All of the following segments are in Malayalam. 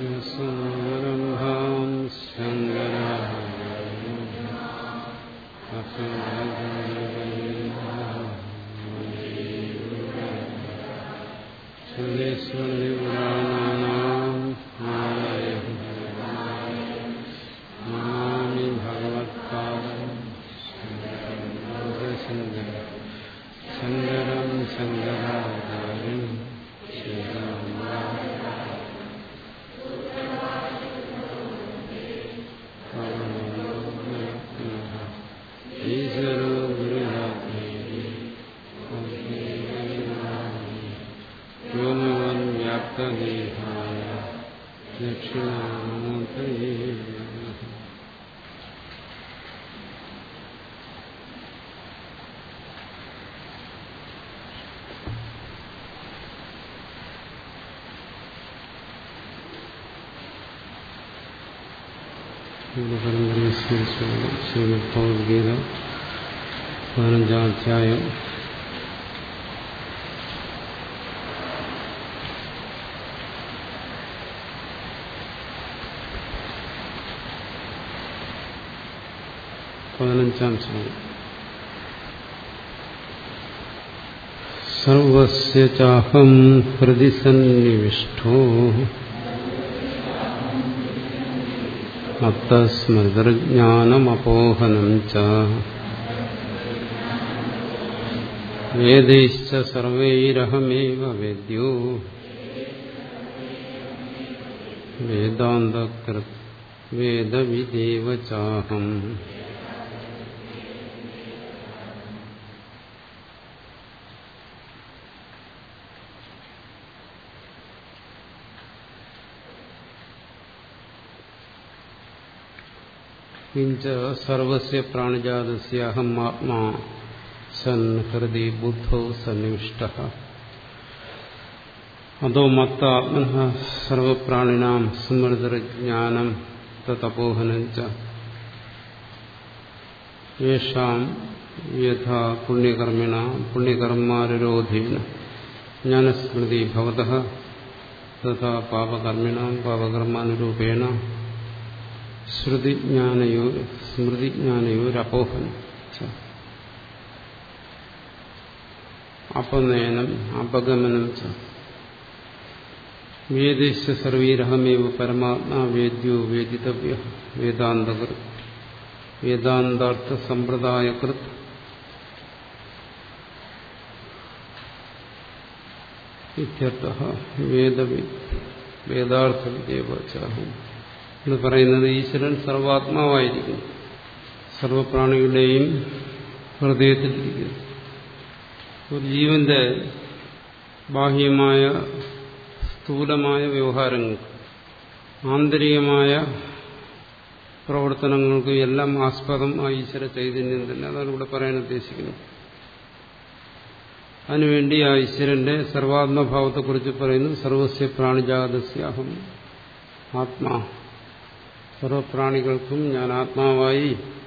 സമാരംഭാം ശങ്കരാചാര്യപുരാണാനാം നമാമി ഭഗവത്പാദം ശങ്കരം ശങ്കരം ശങ്കരാചാര്യം ഈശ്വരോ ഗുരുരാത്മേരി വ്യോമവൻ വ്യാപ്തദേഹായ ദക്ഷിണാമൂർത്തയേ നമഃ പരമ്പരയെ സ്മരിച്ചുകൊണ്ട് ശ്രീമദ് ഭഗവത്ഗീത പതിനഞ്ചാം അധ്യായം പതിനഞ്ചാം ശ്ലോകം സർവസ്യ ചാഹം ഹൃദി സന്നിവിഷ്ടോ മത്തസ്മൃതിർജ്ഞാനമപോഹനം ച വേദൈശ്ച സർവൈരഹമേവ വേദ്യോ വേദാന്തകൃത് വേദവിദേവ ചാഹം കിഞ്ച സർവസ്യ പ്രാണിജാതസ്യ അഹം ആത്മാ സൻ ഹൃദി ബുദ്ധോ സന്നിവിഷ്ട അതോ മത്താത്മന സർവപ്രാണിനാം സ്മൃതിർജ്ഞാനം തപോഹനം ച യേഷാം യഥാ പുണ്യകർമ്മിണ പുണ്യകർമാരോധേന ജ്ഞാനസ്മൃതി ഭവത തഥാ പാപകർമ്മിണാം പാപകർമാനുരൂപേണ ശ്രുതിജ്ഞാനയോ സ്മൃതിജ്ഞാനയോരപോഹനം അപനയനം അപഗമനം ച വേദിശ്ച സർവീരഹമേവ പരമാത്മാ വേദ്യോ വേദിതവ്യ വേദാന്തകൃത് വേദാന്താർത്ഥ സമ്പ്രദായകൃത് ഇത്യർത്ഥ വേദവി വേദാർത്ഥ വിദ്യവചാഹം എന്ന് പറയുന്നത് ഈശ്വരൻ സർവാത്മാവായിരിക്കുന്നു സർവപ്രാണികളുടെയും ഹൃദയത്തിലിരിക്കുന്നു ഒരു ജീവന്റെ ബാഹ്യമായ സ്ഥൂലമായ വ്യവഹാരങ്ങൾക്ക് ആന്തരികമായ പ്രവർത്തനങ്ങൾക്കും എല്ലാം ആസ്പദം ആ ഈശ്വര ചൈതന്യം തന്നെ അതാണ് ഇവിടെ പറയാൻ ഉദ്ദേശിക്കുന്നത് അതിനുവേണ്ടി ആ ഈശ്വരന്റെ സർവാത്മഭാവത്തെക്കുറിച്ച് പറയുന്നു സർവസ്യ പ്രാണിജാതസ്യാഹം ആത്മാ സർവപ്രാണികൾക്കും ഞാൻ ആത്മാവായി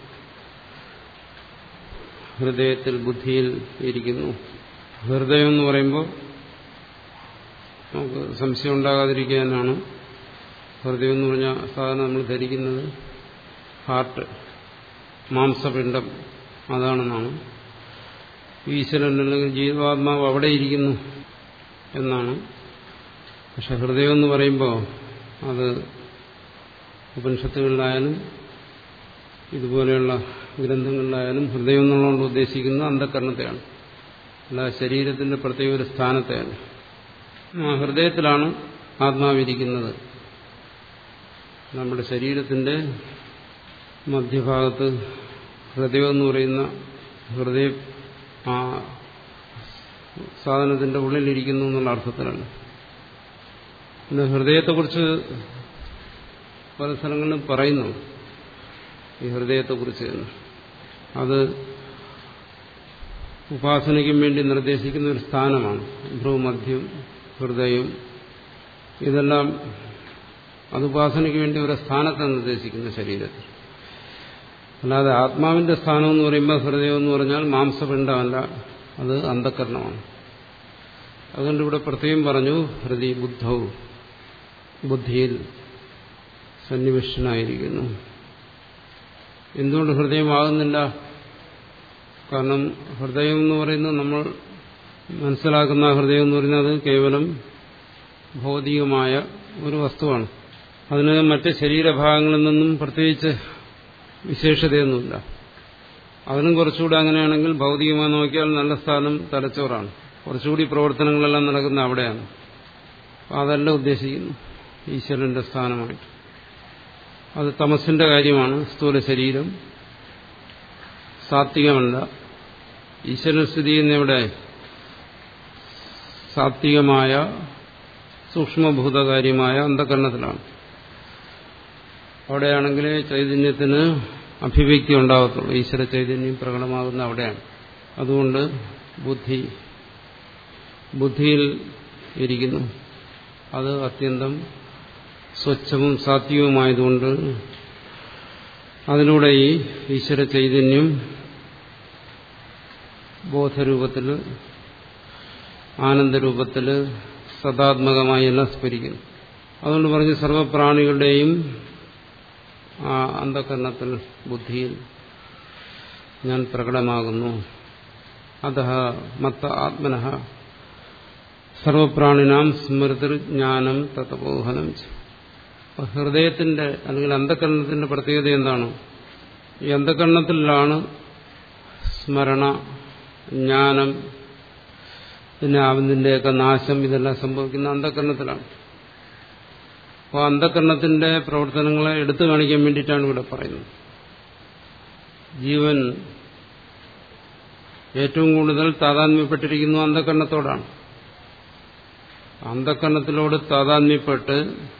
ഹൃദയത്തിൽ ബുദ്ധിയിൽ ഇരിക്കുന്നു ഹൃദയം എന്ന് പറയുമ്പോൾ നമുക്ക് സംശയം ഉണ്ടാകാതിരിക്കാനാണ് ഹൃദയം എന്ന് പറഞ്ഞാൽ സാധാരണ നമ്മൾ ധരിക്കുന്നത് ഹാർട്ട് മാംസപിണ്ഡം അതാണെന്നാണ് ഈശ്വരൻ അല്ലെങ്കിൽ ജീവാത്മാവ് അവിടെ ഇരിക്കുന്നു എന്നാണ് പക്ഷെ ഹൃദയം എന്ന് പറയുമ്പോൾ അത് ഉപനിഷത്തുകളിലായാലും ഇതുപോലെയുള്ള ഗ്രന്ഥങ്ങളിലായാലും ഹൃദയം എന്നുള്ളതുകൊണ്ട് ഉദ്ദേശിക്കുന്ന അന്ധകരണത്തെയാണ് അല്ല ശരീരത്തിന്റെ പ്രത്യേക ഒരു സ്ഥാനത്തെയാണ് ആ ഹൃദയത്തിലാണ് ആത്മാവിരിക്കുന്നത് നമ്മുടെ ശരീരത്തിന്റെ മധ്യഭാഗത്ത് ഹൃദയം എന്ന് പറയുന്ന ഹൃദയം ആ സാധനത്തിന്റെ ഉള്ളിലിരിക്കുന്നു എന്നുള്ള അർത്ഥത്തിലാണ് പിന്നെ ഹൃദയത്തെക്കുറിച്ച് പല സ്ഥലങ്ങളിലും പറയുന്നു ഈ ഹൃദയത്തെക്കുറിച്ച് തന്നെ അത് ഉപാസനയ്ക്കും വേണ്ടി നിർദ്ദേശിക്കുന്ന ഒരു സ്ഥാനമാണ് ഭ്രൂമധ്യം ഹൃദയം ഇതെല്ലാം അത് ഉപാസനയ്ക്ക് വേണ്ടി ഒരു സ്ഥാനത്തെ നിർദ്ദേശിക്കുന്ന ശരീരത്തിൽ അല്ലാതെ ആത്മാവിന്റെ സ്ഥാനം എന്ന് പറയുമ്പോൾ ഹൃദയം എന്ന് പറഞ്ഞാൽ മാംസപിണ്ഡമല്ല അത് അന്ധകരണമാണ് അതുകൊണ്ട് ഇവിടെ പ്രത്യേകം പറഞ്ഞു ഹൃദയ ബുദ്ധവും ബുദ്ധിയിൽ സന്നിവിഷ്ടനായിരിക്കുന്നു എന്തുകൊണ്ട് ഹൃദയമാകുന്നില്ല കാരണം ഹൃദയം എന്ന് പറയുന്നത് നമ്മൾ മനസ്സിലാക്കുന്ന ഹൃദയം എന്ന് പറയുന്നത് കേവലം ഭൗതികമായ ഒരു വസ്തുവാണ് അതിന് മറ്റ് ശരീരഭാഗങ്ങളിൽ നിന്നും പ്രത്യേകിച്ച് വിശേഷതയൊന്നുമില്ല അതിനും കുറച്ചുകൂടി അങ്ങനെയാണെങ്കിൽ ഭൗതികമായി നോക്കിയാൽ നല്ല സ്ഥാനം തലച്ചോറാണ് കുറച്ചുകൂടി പ്രവർത്തനങ്ങളെല്ലാം നടക്കുന്ന അവിടെയാണ് അതല്ല ഉദ്ദേശിക്കുന്നു ഈശ്വരന്റെ സ്ഥാനമായിട്ട് അത് തമസിന്റെ കാര്യമാണ് സ്ഥൂല ശരീരം സാത്വികമല്ല ഈശ്വരൻ സ്ഥിതി ചെയ്യുന്ന എവിടെ സാത്വികമായ സൂക്ഷ്മഭൂതകാര്യമായ അന്ധകരണത്തിലാണ് അവിടെയാണെങ്കിൽ ചൈതന്യത്തിന് അഭിവ്യക്തി ഉണ്ടാകത്തുള്ളൂ ഈശ്വര ചൈതന്യം പ്രകടമാകുന്ന അവിടെയാണ് അതുകൊണ്ട് ബുദ്ധി ബുദ്ധിയിൽ ഇരിക്കുന്നു അത് അത്യന്തം സ്വച്ഛവും സാത്വികവുമായതുകൊണ്ട് അതിലൂടെ ഈ ഈശ്വര ചൈതന്യം ബോധരൂപത്തിൽ ആനന്ദരൂപത്തിൽ സദാത്മകമായി എല്ലാം സ്ഫരിക്കുന്നു അതുകൊണ്ട് പറഞ്ഞ് സർവപ്രാണികളുടെയും ആ അന്ധകരണത്തിൽ ബുദ്ധിയിൽ ഞാൻ പ്രകടമാകുന്നു അത മത്ത ആത്മന സർവപ്രാണിനാം സ്മൃതിജ്ഞാനം തത്വബോധനം ഹൃദയത്തിന്റെ അല്ലെങ്കിൽ അന്ധകരണത്തിന്റെ പ്രത്യേകത എന്താണ് ഈ അന്ധകരണത്തിലാണ് സ്മരണ ജ്ഞാനം പിന്നെ അവന്തിന്റെയൊക്കെ നാശം ഇതെല്ലാം സംഭവിക്കുന്ന അന്ധകരണത്തിലാണ് അപ്പോൾ അന്ധകരണത്തിന്റെ പ്രവർത്തനങ്ങളെ എടുത്തു കാണിക്കാൻ വേണ്ടിയിട്ടാണ് ഇവിടെ പറയുന്നത് ജീവൻ ഏറ്റവും കൂടുതൽ താതാത്മ്യപ്പെട്ടിരിക്കുന്നു അന്ധകരണത്തോടാണ് അന്ധകരണത്തിലോട് താതാത്മ്യപ്പെട്ട്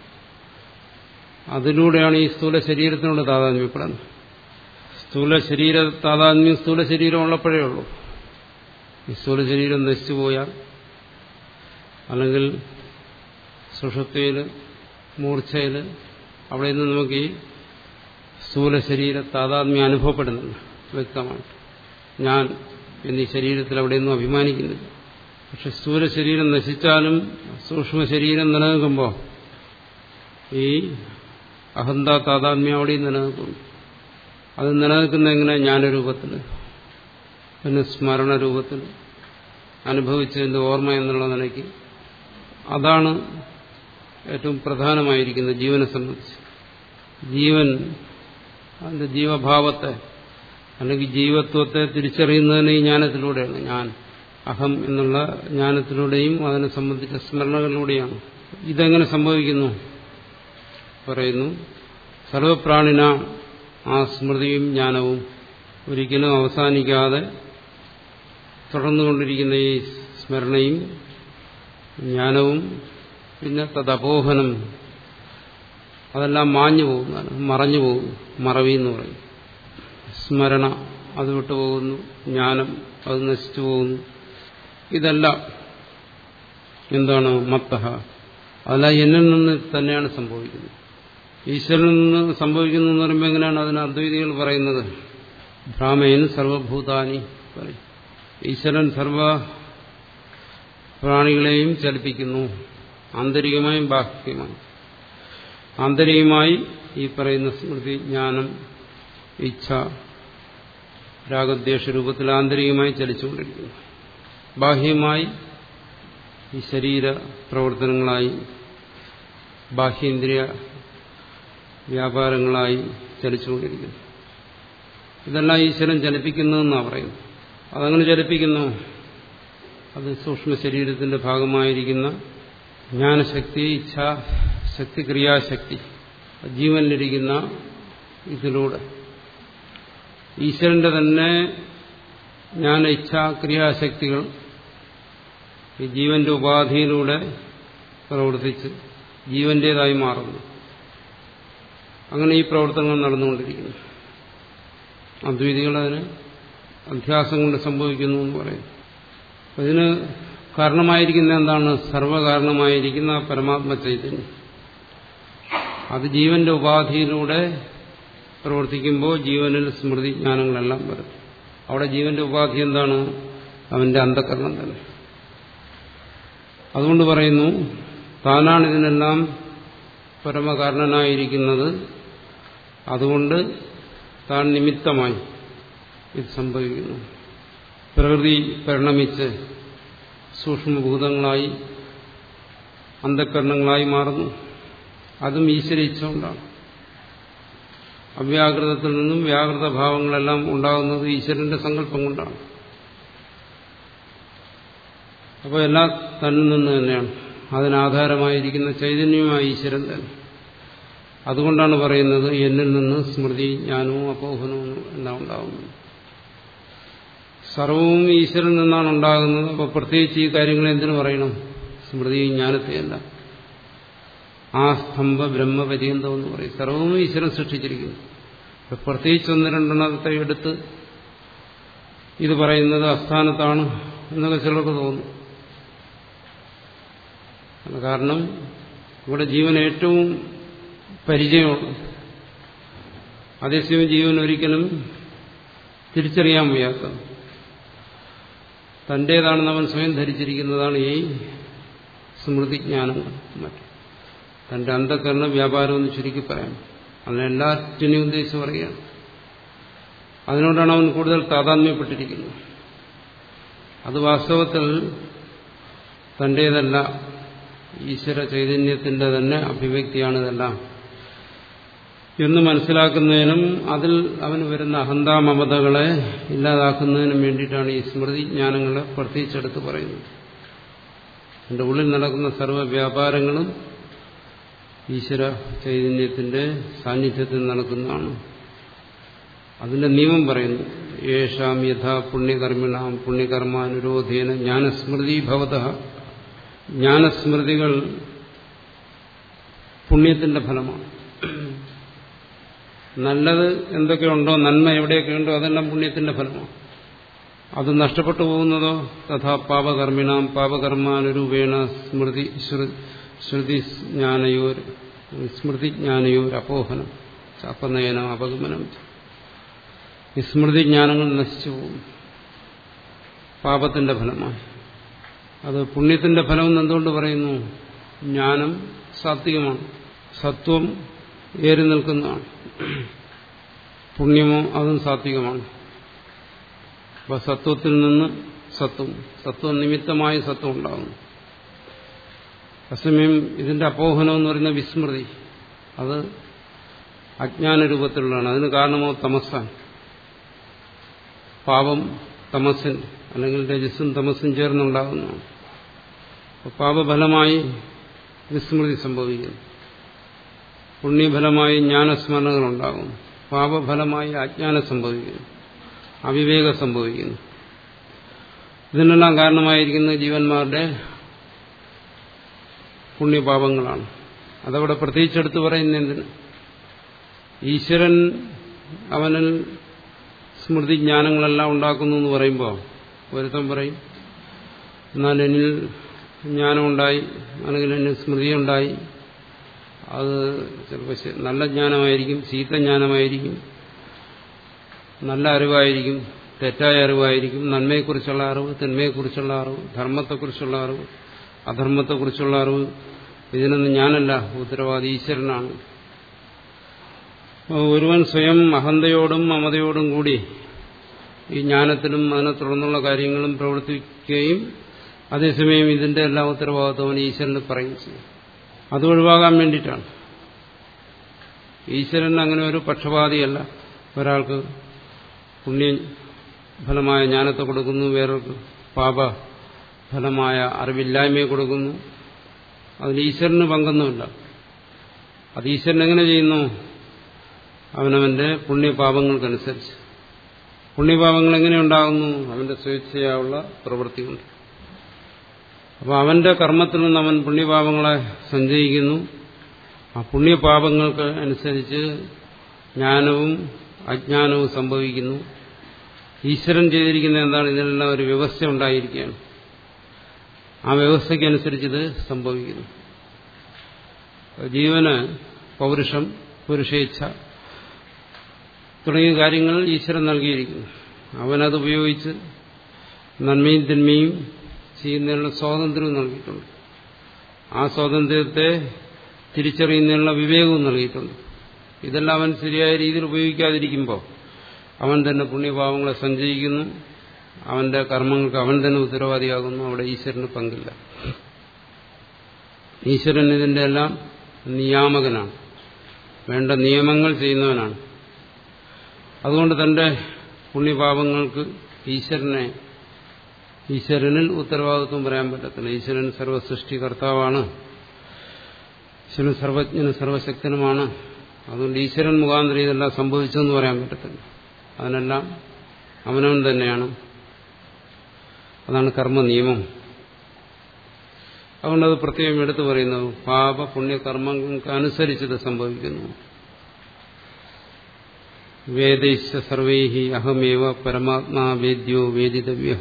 അതിലൂടെയാണ് ഈ സ്ഥൂല ശരീരത്തിനോട് താതാത്മ്യപ്പെടുന്നത് സ്ഥൂല ശരീര താതാത്മ്യം സ്ഥൂല ശരീരം ഉള്ളപ്പോഴേ ഉള്ളൂ ഈ സ്ഥൂല ശരീരം നശിച്ചു പോയാൽ അല്ലെങ്കിൽ സുഷുപ്തിയിൽ മൂർച്ഛയിൽ അവിടെ നിന്ന് നമുക്ക് ഈ സ്ഥൂല ശരീര താതാത്മ്യം അനുഭവപ്പെടുന്നുണ്ട് വ്യക്തമായിട്ട് ഞാൻ എന്നീ ശരീരത്തിൽ അവിടെയൊന്നും അഭിമാനിക്കുന്നില്ല പക്ഷെ സ്ഥൂല ശരീരം നശിച്ചാലും സൂക്ഷ്മ ശരീരം നിലനിൽക്കുമ്പോൾ ഈ അഹന്ത താതാത്മ്യം അവിടെയും നിലനിൽക്കുന്നു അത് നിലനിൽക്കുന്ന എങ്ങനെ ജ്ഞാനരൂപത്തിൽ പിന്നെ സ്മരണ രൂപത്തിൽ അനുഭവിച്ചതിന്റെ ഓർമ്മ എന്നുള്ള നിലയ്ക്ക് അതാണ് ഏറ്റവും പ്രധാനമായിരിക്കുന്നത് ജീവനെ സംബന്ധിച്ച് ജീവൻ അതിന്റെ ജീവഭാവത്തെ അല്ലെങ്കിൽ ജീവത്വത്തെ തിരിച്ചറിയുന്നതിന് ഈ ജ്ഞാനത്തിലൂടെയാണ് ഞാൻ അഹം എന്നുള്ള ജ്ഞാനത്തിലൂടെയും അതിനെ സംബന്ധിച്ച സ്മരണകളിലൂടെയാണ് ഇതെങ്ങനെ സംഭവിക്കുന്നു പറയുന്നു സർവപ്രാണിന ആ സ്മൃതിയും ജ്ഞാനവും ഒരിക്കലും അവസാനിക്കാതെ തുടർന്നുകൊണ്ടിരിക്കുന്ന ഈ സ്മരണയും ജ്ഞാനവും പിന്നെ തദപോഹനം അതെല്ലാം മാഞ്ഞു പോകുന്നതാണ് മറഞ്ഞു പോകുന്നു മറവി എന്ന് പറയും സ്മരണ അത് വിട്ടുപോകുന്നു ജ്ഞാനം അത് നശിച്ചു പോകുന്നു ഇതെല്ലാം എന്താണ് മത്തഹ അതെല്ലാം എന്നിൽ നിന്ന് തന്നെയാണ് സംഭവിക്കുന്നത് ഈശ്വരനിൽ നിന്ന് സംഭവിക്കുന്നു എന്ന് പറയുമ്പോൾ എങ്ങനെയാണ് അതിന് അദ്വൈതികൾ പറയുന്നത് ഭ്രാമയൻ സർവഭൂതാനി പറയും ഈശ്വരൻ സർവ പ്രാണികളെയും ചലിപ്പിക്കുന്നു ആന്തരികമായും ബാഹ്യമായും ആന്തരികമായി ഈ പറയുന്ന സ്മൃതി ജ്ഞാനം ഇച്ഛ രാഗദ്വേഷ രൂപത്തിൽ ആന്തരികമായി ചലിച്ചുകൊണ്ടിരിക്കുന്നു ബാഹ്യമായി ഈ ശരീര പ്രവർത്തനങ്ങളായി ബാഹ്യേന്ദ്രിയ വ്യാപാരങ്ങളായി ചലിച്ചുകൊണ്ടിരിക്കുന്നു ഇതെല്ലാം ഈശ്വരൻ ചലിപ്പിക്കുന്നതെന്നാണ് പറയുന്നത് അതങ്ങനെ ചലിപ്പിക്കുന്നു അത് സൂക്ഷ്മ ശരീരത്തിന്റെ ഭാഗമായിരിക്കുന്ന ജ്ഞാനശക്തി ഇച്ഛാശക്തി ക്രിയാശക്തി ജീവനിലിരിക്കുന്ന ഇതിലൂടെ ഈശ്വരന്റെ തന്നെ ജ്ഞാന ഇച്ഛാ ക്രിയാശക്തികൾ ഈ ജീവന്റെ ഉപാധിയിലൂടെ പ്രവർത്തിച്ച് ജീവന്റേതായി മാറുന്നു അങ്ങനെ ഈ പ്രവർത്തനങ്ങൾ നടന്നുകൊണ്ടിരിക്കുന്നു അദ്വൈതികൾ അതിന് അധ്യാസം കൊണ്ട് സംഭവിക്കുന്നു എന്ന് പറയും ഇതിന് കാരണമായിരിക്കുന്ന എന്താണ് സർവകാരണമായിരിക്കുന്ന പരമാത്മ ചൈതന്യം അത് ജീവന്റെ ഉപാധിയിലൂടെ പ്രവർത്തിക്കുമ്പോൾ ജീവനിൽ സ്മൃതി ജ്ഞാനങ്ങളെല്ലാം വരും അവിടെ ജീവന്റെ ഉപാധി എന്താണ് അവന്റെ അന്ധകരണം തന്നെ അതുകൊണ്ട് പറയുന്നു താനാണ് ഇതിനെല്ലാം പരമകാരണനായിരിക്കുന്നത് അതുകൊണ്ട് താൻ നിമിത്തമായി ഇത് സംഭവിക്കുന്നു പ്രകൃതി പരിണമിച്ച് സൂക്ഷ്മഭൂതങ്ങളായി അന്ധകരണങ്ങളായി മാറുന്നു അതും ഈശ്വര ഇച്ഛ കൊണ്ടാണ് അവ്യാകൃതത്തിൽ നിന്നും വ്യാകൃത ഭാവങ്ങളെല്ലാം ഉണ്ടാകുന്നത് ഈശ്വരന്റെ സങ്കല്പം കൊണ്ടാണ് അപ്പോൾ എല്ലാം തന്നിൽ നിന്ന് തന്നെയാണ് അതിനാധാരമായിരിക്കുന്ന ചൈതന്യമായ ഈശ്വരൻ തന്നെ അതുകൊണ്ടാണ് പറയുന്നത് എന്നിൽ നിന്ന് സ്മൃതി ജ്ഞാനവും അപോഹനവും എല്ലാം ഉണ്ടാകുന്നത് സർവവും ഈശ്വരൻ നിന്നാണ് ഉണ്ടാകുന്നത് അപ്പോൾ പ്രത്യേകിച്ച് ഈ കാര്യങ്ങൾ എന്തിനു പറയണം സ്മൃതിയും ജ്ഞാനത്തെയല്ല ആ സ്തംഭ ബ്രഹ്മപര്യന്തം എന്ന് പറയും സർവവും ഈശ്വരൻ സൃഷ്ടിച്ചിരിക്കുന്നു പ്രത്യേകിച്ച് ഒന്ന് രണ്ടെണ്ണത്തെ എടുത്ത് ഇത് പറയുന്നത് അസ്ഥാനത്താണ് എന്നൊക്കെ ചിലർക്ക് തോന്നും കാരണം ഇവിടെ ജീവൻ ഏറ്റവും പരിചയമുണ്ട് അതേസമയം ജീവൻ ഒരിക്കലും തിരിച്ചറിയാൻ വയ്യാത്ത തന്റേതാണെന്ന് അവൻ സ്വയം ധരിച്ചിരിക്കുന്നതാണ് ഈ സ്മൃതിജ്ഞാനങ്ങൾ മറ്റും തന്റെ അന്ധകരണ വ്യാപാരം എന്ന് ചുരുക്കി പറയാം അതിന് എല്ലാറ്റിനെയും ഉദ്ദേശിച്ച് പറയുകയാണ് അതിനോടാണ് അവൻ കൂടുതൽ താതാത്മ്യപ്പെട്ടിരിക്കുന്നത് അത് വാസ്തവത്തിൽ തന്റേതല്ല ഈശ്വര ചൈതന്യത്തിന്റെ തന്നെ അഭിവ്യക്തിയാണ് ഇതെല്ലാം എന്ന് മനസ്സിലാക്കുന്നതിനും അതിൽ അവന് വരുന്ന അഹന്താമമതകളെ ഇല്ലാതാക്കുന്നതിനും വേണ്ടിയിട്ടാണ് ഈ സ്മൃതി ജ്ഞാനങ്ങളെ പ്രത്യേകിച്ചെടുത്ത് പറയുന്നത് എന്റെ ഉള്ളിൽ നടക്കുന്ന സർവ്വ വ്യാപാരങ്ങളും ഈശ്വര ചൈതന്യത്തിന്റെ സാന്നിധ്യത്തിൽ നടക്കുന്നതാണ് അതിന്റെ നിയമം പറയുന്നു യേഷാം യഥാ പുണ്യകർമ്മിണാം പുണ്യകർമാനുരോധേന ജ്ഞാനസ്മൃതി ഭവത ജ്ഞാനസ്മൃതികൾ പുണ്യത്തിന്റെ ഫലമാണ് നല്ലത് എന്തൊക്കെയുണ്ടോ നന്മ എവിടെയൊക്കെയുണ്ടോ അതെല്ലാം പുണ്യത്തിന്റെ ഫലമാണ് അത് നഷ്ടപ്പെട്ടു പോകുന്നതോ തഥാ പാപകർമ്മിണാം പാപകർമാനുരൂപേണ സ്മൃതി ശ്രുതി ജ്ഞാനയോർ സ്മൃതി ജ്ഞാനയോർ അപോഹനം അപനയനം അപഗമനം ഈ സ്മൃതി ജ്ഞാനങ്ങൾ നശിച്ചു പോകും പാപത്തിന്റെ ഫലമായി അത് പുണ്യത്തിന്റെ ഫലം എന്ന് എന്തുകൊണ്ട് പറയുന്നു ജ്ഞാനം സാത്വികമാണ് സത്വം ഏറി നിൽക്കുന്നതാണ് പുണ്യമോ അതും സാത്വികമാണ് അപ്പൊ സത്വത്തിൽ നിന്ന് സത്വം സത്വം നിമിത്തമായി സത്വം ഉണ്ടാകുന്നു അസമയം ഇതിന്റെ അപോഹനം എന്ന് പറയുന്ന വിസ്മൃതി അത് അജ്ഞാന രൂപത്തിലുള്ളതാണ് അതിന് കാരണമോ തമസ്സാണ് പാപം തമസ്സിൻ അല്ലെങ്കിൽ രജസ്സും തമസ്സും ചേർന്നുണ്ടാകുന്നതാണ് പാപഫലമായി വിസ്മൃതി സംഭവിക്കുന്നു പുണ്യഫലമായി ജ്ഞാനസ്മരണകൾ ഉണ്ടാകും പാപഫലമായി അജ്ഞാനം സംഭവിക്കുന്നു അവിവേകം സംഭവിക്കുന്നു ഇതിനെല്ലാം കാരണമായിരിക്കുന്ന ജീവന്മാരുടെ പുണ്യപാപങ്ങളാണ് അതവിടെ പ്രത്യേകിച്ചെടുത്ത് പറയുന്ന എന്തിന് ഈശ്വരൻ അവനിൽ സ്മൃതി ജ്ഞാനങ്ങളെല്ലാം ഉണ്ടാക്കുന്നു എന്ന് പറയുമ്പോൾ ഒരുത്തം പറയും എന്നാൽ എന്നിൽ ജ്ഞാനമുണ്ടായി അല്ലെങ്കിൽ എന്നിൽ സ്മൃതിയുണ്ടായി അത് ചിലപ്പോൾ നല്ല ജ്ഞാനമായിരിക്കും ചീത്ത ജ്ഞാനമായിരിക്കും നല്ല അറിവായിരിക്കും തെറ്റായ അറിവായിരിക്കും നന്മയെക്കുറിച്ചുള്ള അറിവ് തിന്മയെക്കുറിച്ചുള്ള അറിവ് ധർമ്മത്തെക്കുറിച്ചുള്ള അറിവ് അധർമ്മത്തെക്കുറിച്ചുള്ള അറിവ് ഇതിനൊന്നും ഞാനല്ല ഉത്തരവാദി ഈശ്വരനാണ് ഒരുവൻ സ്വയം അഹന്തയോടും മമതയോടും കൂടി ഈ ജ്ഞാനത്തിലും അതിനെ തുടർന്നുള്ള കാര്യങ്ങളും പ്രവർത്തിക്കുകയും അതേസമയം ഇതിന്റെ എല്ലാ ഉത്തരവാദിത്വവും ഈശ്വരന് പറയുകയും ചെയ്യും അത് ഒഴിവാകാൻ വേണ്ടിയിട്ടാണ് ഈശ്വരൻ അങ്ങനെ ഒരു പക്ഷപാതിയല്ല ഒരാൾക്ക് പുണ്യ ഫലമായ ജ്ഞാനത്തെ കൊടുക്കുന്നു വേറൊരു പാപ ഫലമായ അറിവില്ലായ്മയെ കൊടുക്കുന്നു അതിൽ ഈശ്വരന് പങ്കൊന്നുമില്ല അത് ഈശ്വരൻ എങ്ങനെ ചെയ്യുന്നു അവനവന്റെ പുണ്യപാപങ്ങൾക്കനുസരിച്ച് പുണ്യപാപങ്ങൾ എങ്ങനെ ഉണ്ടാകുന്നു അവന്റെ സ്വേച്ഛയായുള്ള പ്രവൃത്തി കൊണ്ട് അപ്പോൾ അവന്റെ കർമ്മത്തിൽ നിന്ന് അവൻ പുണ്യപാപങ്ങളെ സഞ്ചയിക്കുന്നു ആ പുണ്യപാപങ്ങൾക്ക് അനുസരിച്ച് ജ്ഞാനവും അജ്ഞാനവും സംഭവിക്കുന്നു ഈശ്വരൻ ചെയ്തിരിക്കുന്ന എന്താണ് ഇതിനെല്ലാം ഒരു വ്യവസ്ഥ ഉണ്ടായിരിക്കുകയാണ് ആ വ്യവസ്ഥയ്ക്കനുസരിച്ച് ഇത് സംഭവിക്കുന്നു ജീവന് പൗരുഷം പുരുഷേച്ഛ തുടങ്ങിയ കാര്യങ്ങൾ ഈശ്വരൻ നൽകിയിരിക്കുന്നു അവനത് ഉപയോഗിച്ച് നന്മയും തിന്മയും ചെയ്യുന്നതിനുള്ള സ്വാതന്ത്ര്യവും നൽകിയിട്ടുണ്ട് ആ സ്വാതന്ത്ര്യത്തെ തിരിച്ചറിയുന്നതിനുള്ള വിവേകവും നൽകിയിട്ടുണ്ട് ഇതെല്ലാം അവൻ ശരിയായ രീതിയിൽ ഉപയോഗിക്കാതിരിക്കുമ്പോൾ അവൻ തന്നെ പുണ്യഭാവങ്ങളെ സഞ്ചയിക്കുന്നു അവന്റെ കർമ്മങ്ങൾക്ക് അവൻ തന്നെ ഉത്തരവാദിയാകുന്നു അവിടെ ഈശ്വരന് പങ്കില്ല ഈശ്വരൻ ഇതിന്റെ എല്ലാം നിയാമകനാണ് വേണ്ട നിയമങ്ങൾ ചെയ്യുന്നവനാണ് അതുകൊണ്ട് തന്റെ പുണ്യപാപങ്ങൾക്ക് ഈശ്വരനെ ഈശ്വരനിൽ ഉത്തരവാദിത്വം പറയാൻ പറ്റത്തില്ല ഈശ്വരൻ സർവസൃഷ്ടികർത്താവാണ് ഈശ്വരൻ സർവജ്ഞനും സർവശക്തനുമാണ് അതുകൊണ്ട് ഈശ്വരൻ മുഖാന്തരം ഇതെല്ലാം സംഭവിച്ചെന്ന് പറയാൻ പറ്റത്തില്ല അതിനെല്ലാം അവനവൻ തന്നെയാണ് അതാണ് കർമ്മ നിയമം അതുകൊണ്ട് അത് പ്രത്യേകം എടുത്തു പറയുന്നു പാപ പുണ്യകർമ്മങ്ങൾക്ക് അനുസരിച്ചത് സംഭവിക്കുന്നു വേദൈശ സർവൈഹി അഹമേവ പരമാത്മാ വേദ്യോ വേദിതവ്യ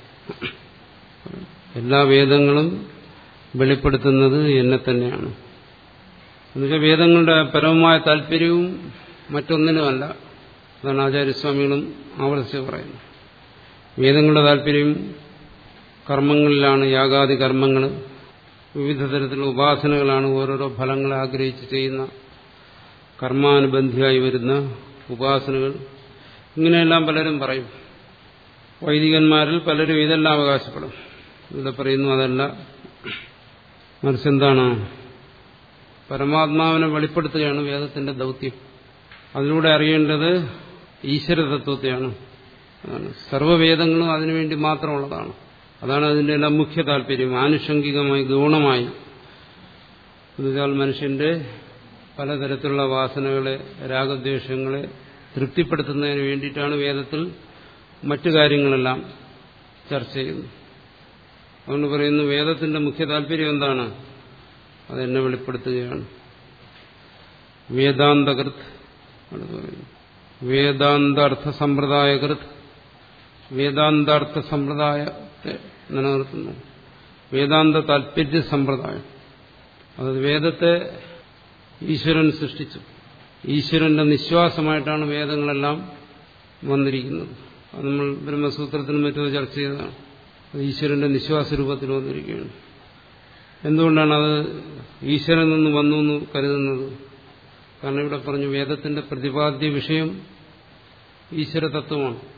എല്ലാ വേദങ്ങളും വെളിപ്പെടുത്തുന്നത് എന്നെ തന്നെയാണ് എന്നുവെച്ചാൽ വേദങ്ങളുടെ പരമമായ താല്പര്യവും മറ്റൊന്നിനുമല്ല അതാണ് ആചാര്യസ്വാമികളും ആവർത്തിച്ച് പറയുന്നത് വേദങ്ങളുടെ താല്പര്യം കർമ്മങ്ങളിലാണ് യാഗാദി കർമ്മങ്ങൾ വിവിധ തരത്തിലുള്ള ഉപാസനകളാണ് ഓരോരോ ഫലങ്ങളെ ആഗ്രഹിച്ച് ചെയ്യുന്ന കർമാനുബന്ധിയായി വരുന്ന ഉപാസനകൾ ഇങ്ങനെയെല്ലാം പലരും പറയും വൈദികന്മാരിൽ പലരും ഇതെല്ലാം അവകാശപ്പെടും ഇവിടെ പറയുന്നു അതല്ല മറിച്ച് എന്താണ് പരമാത്മാവിനെ വെളിപ്പെടുത്തുകയാണ് വേദത്തിന്റെ ദൗത്യം അതിലൂടെ അറിയേണ്ടത് ഈശ്വരതത്വത്തെയാണ് അതാണ് സർവ്വവേദങ്ങളും അതിനുവേണ്ടി മാത്രമുള്ളതാണ് അതാണ് അതിന്റെ എല്ലാം മുഖ്യ താല്പര്യം ആനുഷംഗികമായി ഗൗണമായി എന്നുവെച്ചാൽ മനുഷ്യന്റെ പലതരത്തിലുള്ള വാസനകളെ രാഗദ്വേഷങ്ങളെ തൃപ്തിപ്പെടുത്തുന്നതിന് വേണ്ടിയിട്ടാണ് വേദത്തിൽ മറ്റു കാര്യങ്ങളെല്ലാം ചർച്ച ചെയ്യുന്നത് അതുകൊണ്ട് പറയുന്നു വേദത്തിന്റെ മുഖ്യ താല്പര്യം എന്താണ് അതെന്നെ വെളിപ്പെടുത്തുകയാണ് വേദാന്തകൃത് ആണ് പറയുന്നു വേദാന്താർത്ഥ സമ്പ്രദായകൃത് വേദാന്താർത്ഥ സമ്പ്രദായത്തെ നിലനിർത്തുന്നു വേദാന്ത താല്പര്യ സമ്പ്രദായം അത് വേദത്തെ ഈശ്വരൻ സൃഷ്ടിച്ചു ഈശ്വരന്റെ നിശ്വാസമായിട്ടാണ് വേദങ്ങളെല്ലാം വന്നിരിക്കുന്നത് അത് നമ്മൾ ബ്രഹ്മസൂത്രത്തിനും മറ്റും ചർച്ച ചെയ്തതാണ് അത് ഈശ്വരന്റെ നിശ്വാസ രൂപത്തിൽ വന്നിരിക്കുകയാണ് എന്തുകൊണ്ടാണ് അത് ഈശ്വരൻ നിന്ന് വന്നു എന്ന് കരുതുന്നത് കാരണം ഇവിടെ പറഞ്ഞു വേദത്തിന്റെ പ്രതിപാദ്യ വിഷയം ഈശ്വരതത്വമാണ്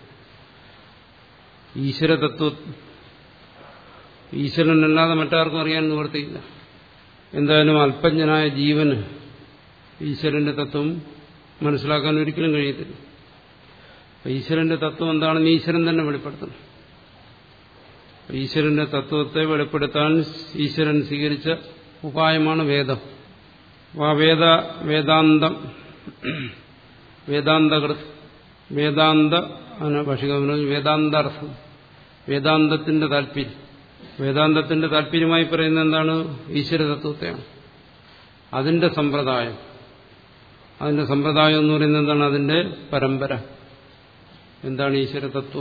ഈശ്വരതത്വ ഈശ്വരനല്ലാതെ മറ്റാർക്കും അറിയാൻ നിവർത്തിയില്ല എന്തായാലും അല്പജ്ഞനായ ജീവന് ഈശ്വരന്റെ തത്വം മനസ്സിലാക്കാൻ ഒരിക്കലും കഴിയത്തില്ല ഈശ്വരന്റെ തത്വം എന്താണെന്ന് ഈശ്വരൻ തന്നെ വെളിപ്പെടുത്തണം ഈശ്വരന്റെ തത്വത്തെ വെളിപ്പെടുത്താൻ ഈശ്വരൻ സ്വീകരിച്ച ഉപായമാണ് വേദം ആ വേദ വേദാന്തം വേദാന്തകൃത് വേദാന്ത ഭാഷിക വേദാന്താർത്ഥം വേദാന്തത്തിന്റെ താല്പര്യം വേദാന്തത്തിന്റെ താല്പര്യമായി പറയുന്നത് എന്താണ് ഈശ്വരതത്വത്തെയാണ് അതിന്റെ സമ്പ്രദായം അതിന്റെ സമ്പ്രദായം എന്ന് പറയുന്നത് എന്താണ് അതിന്റെ പരമ്പര എന്താണ് ഈശ്വരതത്വം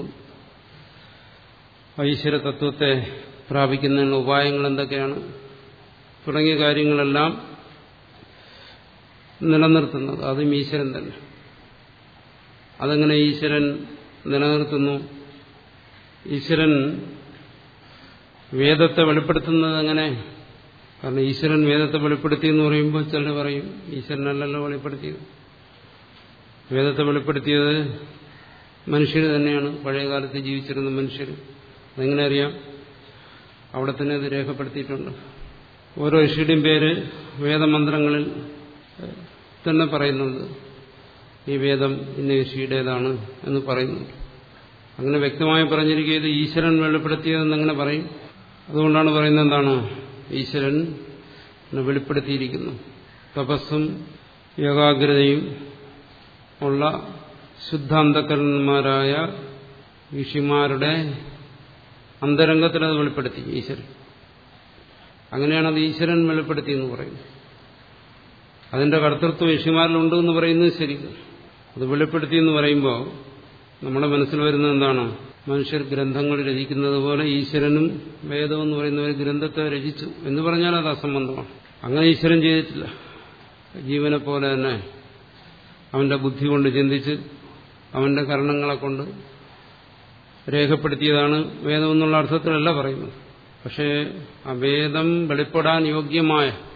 ഈശ്വരതത്വത്തെ പ്രാപിക്കുന്നതിനുള്ള ഉപായങ്ങൾ എന്തൊക്കെയാണ് തുടങ്ങിയ കാര്യങ്ങളെല്ലാം നിലനിർത്തുന്നത് അതും ഈശ്വരൻ തന്നെ അതെങ്ങനെ ഈശ്വരൻ നിലനിർത്തുന്നു ഈശ്വരൻ വേദത്തെ വെളിപ്പെടുത്തുന്നത് എങ്ങനെ കാരണം ഈശ്വരൻ വേദത്തെ വെളിപ്പെടുത്തി എന്ന് പറയുമ്പോൾ ചിലർ പറയും ഈശ്വരനല്ലല്ലോ വെളിപ്പെടുത്തിയത് വേദത്തെ വെളിപ്പെടുത്തിയത് മനുഷ്യർ തന്നെയാണ് പഴയകാലത്ത് ജീവിച്ചിരുന്ന മനുഷ്യർ അതെങ്ങനെ അറിയാം അവിടെ തന്നെ അത് രേഖപ്പെടുത്തിയിട്ടുണ്ട് ഓരോ ഋഷിയുടെയും പേര് വേദമന്ത്രങ്ങളിൽ തന്നെ പറയുന്നുണ്ട് ഈ വേദം ഇന്ന ഋഷിയുടേതാണ് എന്ന് പറയുന്നുണ്ട് അങ്ങനെ വ്യക്തമായി പറഞ്ഞിരിക്കുന്നത് ഈശ്വരൻ വെളിപ്പെടുത്തിയതെന്ന് എങ്ങനെ പറയും അതുകൊണ്ടാണ് പറയുന്നത് എന്താണ് ഈശ്വരൻ വെളിപ്പെടുത്തിയിരിക്കുന്നു തപസ്സും ഏകാഗ്രതയും ഉള്ള ശുദ്ധാന്തകരന്മാരായ ഋഷിമാരുടെ അന്തരംഗത്തിൽ അത് വെളിപ്പെടുത്തി ഈശ്വരൻ അങ്ങനെയാണ് അത് ഈശ്വരൻ വെളിപ്പെടുത്തി എന്ന് പറയുന്നത് അതിന്റെ കർത്തൃത്വം ഋഷിമാരിലുണ്ട് എന്ന് പറയുന്നത് ശരി അത് വെളിപ്പെടുത്തി എന്ന് പറയുമ്പോൾ നമ്മുടെ മനസ്സിൽ വരുന്നത് എന്താണ് മനുഷ്യർ ഗ്രന്ഥങ്ങൾ രചിക്കുന്നത് പോലെ ഈശ്വരനും വേദം എന്ന് പറയുന്ന ഒരു ഗ്രന്ഥത്തെ രചിച്ചു എന്ന് പറഞ്ഞാൽ അത് അസംബന്ധമാണ് അങ്ങനെ ഈശ്വരൻ ചെയ്തിട്ടില്ല ജീവനെ പോലെ തന്നെ അവന്റെ ബുദ്ധി കൊണ്ട് ചിന്തിച്ച് അവന്റെ കരണങ്ങളെ കൊണ്ട് രേഖപ്പെടുത്തിയതാണ് വേദം എന്നുള്ള അർത്ഥത്തിലല്ല പറയുന്നത് പക്ഷേ ആ വേദം വെളിപ്പെടാൻ യോഗ്യമായ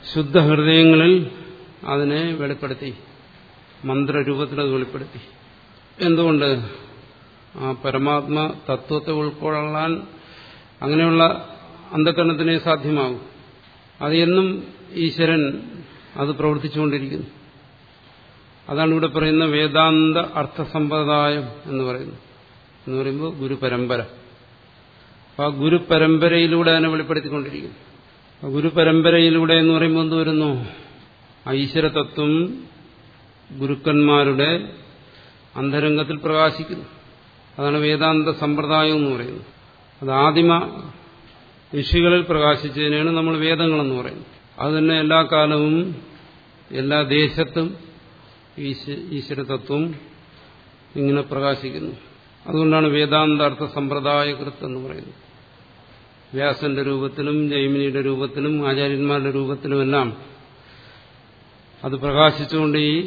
ശുദ്ധഹൃദയങ്ങളിൽ അതിനെ വെളിപ്പെടുത്തി മന്ത്രരൂപത്തിൽ അത് വെളിപ്പെടുത്തി എന്തുകൊണ്ട് ആ പരമാത്മ തത്വത്തെ ഉൾക്കൊള്ളാൻ അങ്ങനെയുള്ള അന്ധകരണത്തിനെ സാധ്യമാകും അത് എന്നും ഈശ്വരൻ അത് പ്രവർത്തിച്ചുകൊണ്ടിരിക്കുന്നു അതാണ് ഇവിടെ പറയുന്ന വേദാന്ത അർത്ഥസമ്പ്രദായം എന്ന് പറയുന്നത് എന്ന് പറയുമ്പോൾ ഗുരുപരമ്പര അപ്പൊ ആ ഗുരുപരമ്പരയിലൂടെ അതിനെ വെളിപ്പെടുത്തിക്കൊണ്ടിരിക്കുന്നു ആ ഗുരുപരമ്പരയിലൂടെ എന്ന് പറയുമ്പോൾ എന്ത് വരുന്നു ഈശ്വരതത്വം ഗുരുക്കന്മാരുടെ അന്തരംഗത്തിൽ പ്രകാശിക്കുന്നു അതാണ് വേദാന്ത സമ്പ്രദായം എന്ന് പറയുന്നത് അത് ആദിമ ഋഷികളിൽ പ്രകാശിച്ചതിനാണ് നമ്മൾ വേദങ്ങളെന്ന് പറയുന്നത് അത് തന്നെ എല്ലാ കാലവും എല്ലാ ദേശത്തും ഈശ്വരതത്വം ഇങ്ങനെ പ്രകാശിക്കുന്നു അതുകൊണ്ടാണ് വേദാന്ത അർത്ഥ സമ്പ്രദായകൃത്ത് എന്ന് പറയുന്നത് വ്യാസന്റെ രൂപത്തിലും ജൈമിനിയുടെ രൂപത്തിലും ആചാര്യന്മാരുടെ രൂപത്തിലുമെല്ലാം അത് പ്രകാശിച്ചുകൊണ്ട് ഈ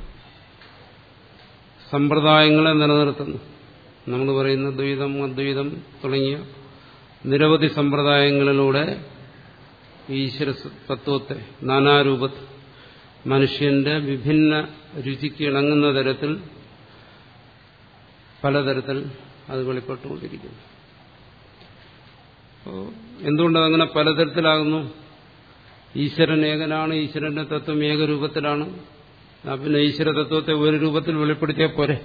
സമ്പ്രദായങ്ങളെ നിലനിർത്തുന്നു നമ്മൾ പറയുന്ന ദ്വൈതം അദ്വൈതം തുടങ്ങിയ നിരവധി സമ്പ്രദായങ്ങളിലൂടെ ഈശ്വര തത്വത്തെ നാനാരൂപത്തിൽ മനുഷ്യന്റെ വിഭിന്ന രുചിക്ക് ഇണങ്ങുന്ന തരത്തിൽ പലതരത്തിൽ അത് വെളിപ്പെട്ടുകൊണ്ടിരിക്കുന്നു എന്തുകൊണ്ടതങ്ങനെ പലതരത്തിലാകുന്നു ഈശ്വരൻ ഏകനാണ് ഈശ്വരന്റെ തത്വം ഏകരൂപത്തിലാണ് പിന്നെ ഈശ്വര തത്വത്തെ ഒരു രൂപത്തിൽ വെളിപ്പെടുത്തിയാൽ പോരെ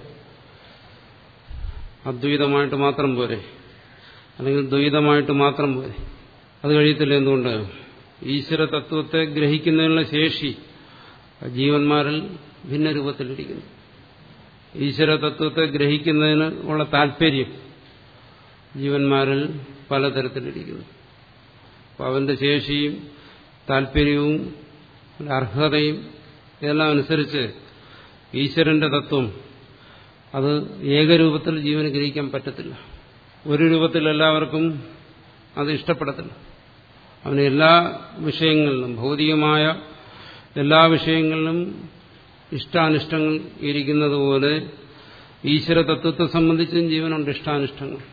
അദ്വൈതമായിട്ട് മാത്രം പോരെ അല്ലെങ്കിൽ ദ്വൈതമായിട്ട് മാത്രം പോരെ അത് കഴിയത്തില്ല എന്തുകൊണ്ട് ഈശ്വര തത്വത്തെ ഗ്രഹിക്കുന്നതിനുള്ള ശേഷി ജീവന്മാരിൽ ഭിന്ന രൂപത്തിലിരിക്കുന്നു ഈശ്വര തത്വത്തെ ഗ്രഹിക്കുന്നതിന് ഉള്ള താല്പര്യം ജീവന്മാരിൽ പലതരത്തിലിരിക്കുന്നു അപ്പോൾ അവന്റെ ശേഷിയും താല്പര്യവും അർഹതയും ഇതെല്ലാം അനുസരിച്ച് ഈശ്വരന്റെ തത്വം അത് ഏകരൂപത്തിൽ ജീവന് ഗ്രഹിക്കാൻ പറ്റത്തില്ല ഒരു രൂപത്തിൽ എല്ലാവർക്കും അത് ഇഷ്ടപ്പെടത്തില്ല അവന് എല്ലാ വിഷയങ്ങളിലും ഭൗതികമായ എല്ലാ വിഷയങ്ങളിലും ഇഷ്ടാനിഷ്ടങ്ങൾ ഇരിക്കുന്നത് പോലെ ഈശ്വര തത്വത്തെ സംബന്ധിച്ചും ജീവനുണ്ട് ഇഷ്ടാനിഷ്ടങ്ങൾ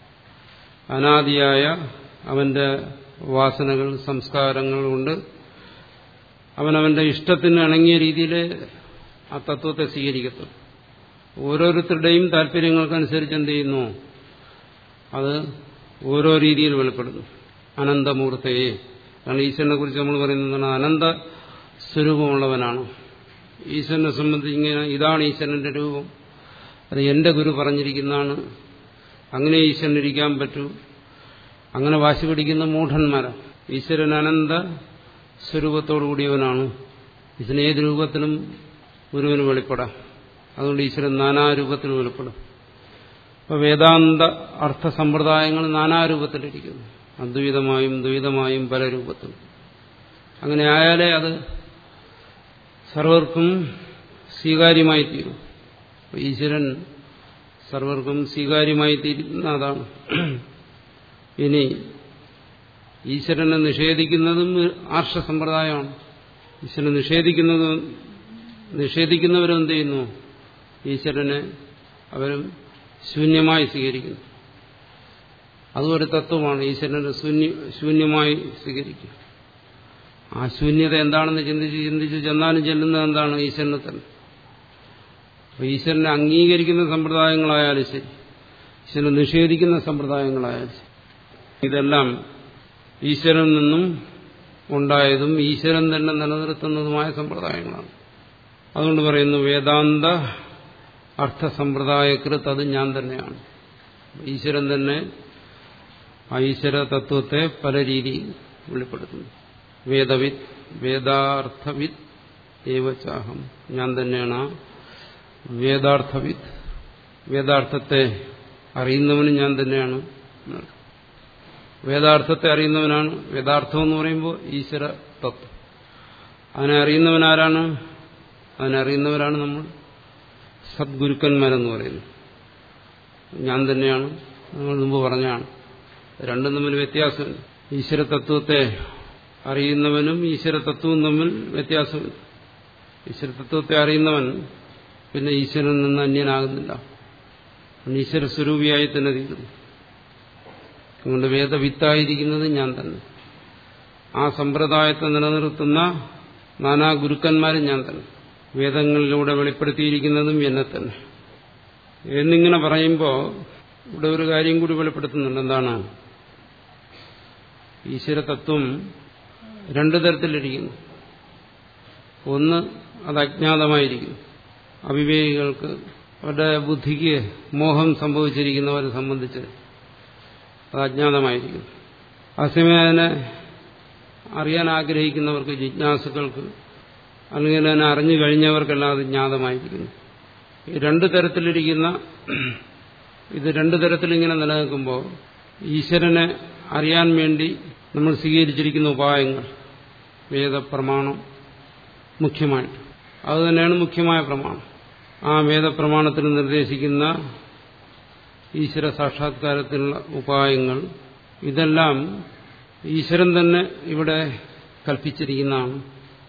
അനാദിയായ അവന്റെ വാസനകൾ സംസ്കാരങ്ങൾ കൊണ്ട് അവനവന്റെ ഇഷ്ടത്തിന് ഇണങ്ങിയ രീതിയിൽ ആ തത്വത്തെ സ്വീകരിക്കത്തുള്ളൂ ഓരോരുത്തരുടെയും താല്പര്യങ്ങൾക്കനുസരിച്ച് എന്ത് ചെയ്യുന്നു അത് ഓരോ രീതിയിൽ വെളിപ്പെടുന്നു അനന്തമൂർത്തയെ കാരണം ഈശ്വരനെ കുറിച്ച് നമ്മൾ പറയുന്നത് അനന്ത സ്വരൂപമുള്ളവനാണ് ഈശ്വരനെ സംബന്ധിച്ച് ഇങ്ങനെ ഇതാണ് ഈശ്വരന്റെ രൂപം അത് എന്റെ ഗുരു പറഞ്ഞിരിക്കുന്നതാണ് അങ്ങനെ ഈശ്വരനിരിക്കാൻ പറ്റൂ അങ്ങനെ വാശി പിടിക്കുന്ന മൂഢന്മാരാണ് ഈശ്വരൻ അനന്ത സ്വരൂപത്തോടുകൂടിയവനാണ് ഈശ്വരൻ ഏത് രൂപത്തിലും ഗുരുവിന് വെളിപ്പെടാം അതുകൊണ്ട് ഈശ്വരൻ നാനാരൂപത്തിൽ വെളിപ്പെടും അപ്പോൾ വേദാന്ത അർത്ഥ സമ്പ്രദായങ്ങൾ നാനാരൂപത്തിലിരിക്കുന്നു അദ്വൈതമായും ദ്വൈതമായും പല രൂപത്തിലും അങ്ങനെ ആയാലേ അത് സർവർക്കും സ്വീകാര്യമായി തീരും ഈശ്വരൻ സർവർക്കും സ്വീകാര്യമായി തീരുന്ന അതാണ് ഇനി ഈശ്വരനെ നിഷേധിക്കുന്നതും ആർഷ സമ്പ്രദായമാണ് ഈശ്വരനെ നിഷേധിക്കുന്നതും നിഷേധിക്കുന്നവരും എന്ത് ചെയ്യുന്നു ഈശ്വരനെ അവരും ശൂന്യമായി സ്വീകരിക്കുന്നു അതും ഒരു തത്വമാണ് ഈശ്വരനെ ശൂന്യ ശൂന്യമായി സ്വീകരിക്കുക ആ ശൂന്യത എന്താണെന്ന് ചിന്തിച്ച് ചിന്തിച്ച് ചെന്നാലും ചെല്ലുന്നത് എന്താണ് ഈശ്വരനെ തന്നെ അപ്പൊ ഈശ്വരനെ അംഗീകരിക്കുന്ന സമ്പ്രദായങ്ങളായാലും ശരി ഈശ്വരനെ നിഷേധിക്കുന്ന സമ്പ്രദായങ്ങളായാലും ശരി ഇതെല്ലാം ഈശ്വരൻ നിന്നും ഉണ്ടായതും ഈശ്വരൻ തന്നെ നിലനിർത്തുന്നതുമായ സമ്പ്രദായങ്ങളാണ് അതുകൊണ്ട് പറയുന്നു വേദാന്ത അർത്ഥസമ്പ്രദായകൃത്ത് അത് ഞാൻ തന്നെയാണ് ഈശ്വരൻ തന്നെ ആ ഈശ്വര തത്വത്തെ പല രീതിയിൽ വെളിപ്പെടുത്തുന്നു വേദവിത് വേദാർത്ഥവിത് ഏവചാഹം ഞാൻ തന്നെയാണ് വേദാർത്ഥവിത് വേദാർത്ഥത്തെ അറിയുന്നവനും ഞാൻ തന്നെയാണ് വേദാർത്ഥത്തെ അറിയുന്നവനാണ് വേദാർത്ഥം എന്ന് പറയുമ്പോൾ ഈശ്വര തത്വം അതിനെ അറിയുന്നവനാരാണ് അതിനെ അറിയുന്നവരാണ് നമ്മൾ സദ്ഗുരുക്കന്മാരെന്ന് പറയുന്നത് ഞാൻ തന്നെയാണ് നമ്മൾ മുമ്പ് പറഞ്ഞാണ് രണ്ടും തമ്മിൽ വ്യത്യാസമുണ്ട് ഈശ്വര തത്വത്തെ അറിയുന്നവനും ഈശ്വര തത്വവും തമ്മിൽ വ്യത്യാസമുണ്ട് ഈശ്വര തത്വത്തെ അറിയുന്നവൻ പിന്നെ ഈശ്വരൻ നിന്ന് അന്യനാകുന്നില്ല ഈശ്വര സ്വരൂപിയായി തന്നെ തീരുന്നു അതുകൊണ്ട് വേദവിത്തായിരിക്കുന്നത് ഞാൻ തന്നെ ആ സമ്പ്രദായത്തെ നിലനിർത്തുന്ന നാനാ ഗുരുക്കന്മാരും ഞാൻ തന്നെ വേദങ്ങളിലൂടെ വെളിപ്പെടുത്തിയിരിക്കുന്നതും എന്നെ തന്നെ എന്നിങ്ങനെ പറയുമ്പോൾ ഇവിടെ ഒരു കാര്യം കൂടി വെളിപ്പെടുത്തുന്നുണ്ട് എന്താണ് ഈശ്വരതത്വം രണ്ടു തരത്തിലിരിക്കുന്നു ഒന്ന് അത് അജ്ഞാതമായിരിക്കുന്നു അവിവേകികൾക്ക് അവരുടെ ബുദ്ധിക്ക് മോഹം സംഭവിച്ചിരിക്കുന്നവരെ സംബന്ധിച്ച് അത് അജ്ഞാതമായിരിക്കുന്നു അതേസമയം അതിനെ അറിയാൻ ആഗ്രഹിക്കുന്നവർക്ക് ജിജ്ഞാസുക്കൾക്ക് അല്ലെങ്കിൽ അതിനെ അറിഞ്ഞു കഴിഞ്ഞവർക്കെല്ലാം അത് ജ്ഞാതമായിരിക്കുന്നു ഈ രണ്ടു തരത്തിലിരിക്കുന്ന ഇത് രണ്ടു തരത്തിലിങ്ങനെ നിലനിൽക്കുമ്പോൾ ഈശ്വരനെ അറിയാൻ വേണ്ടി നമ്മൾ സ്വീകരിച്ചിരിക്കുന്ന ഉപായങ്ങൾ വേദപ്രമാണം മുഖ്യമായിട്ട് അതുതന്നെയാണ് മുഖ്യമായ പ്രമാണം ആ വേദപ്രമാണത്തിൽ നിർദ്ദേശിക്കുന്ന ഈശ്വര സാക്ഷാത്കാരത്തിനുള്ള ഉപായങ്ങൾ ഇതെല്ലാം ഈശ്വരൻ തന്നെ ഇവിടെ കൽപ്പിച്ചിരിക്കുന്നതാണ്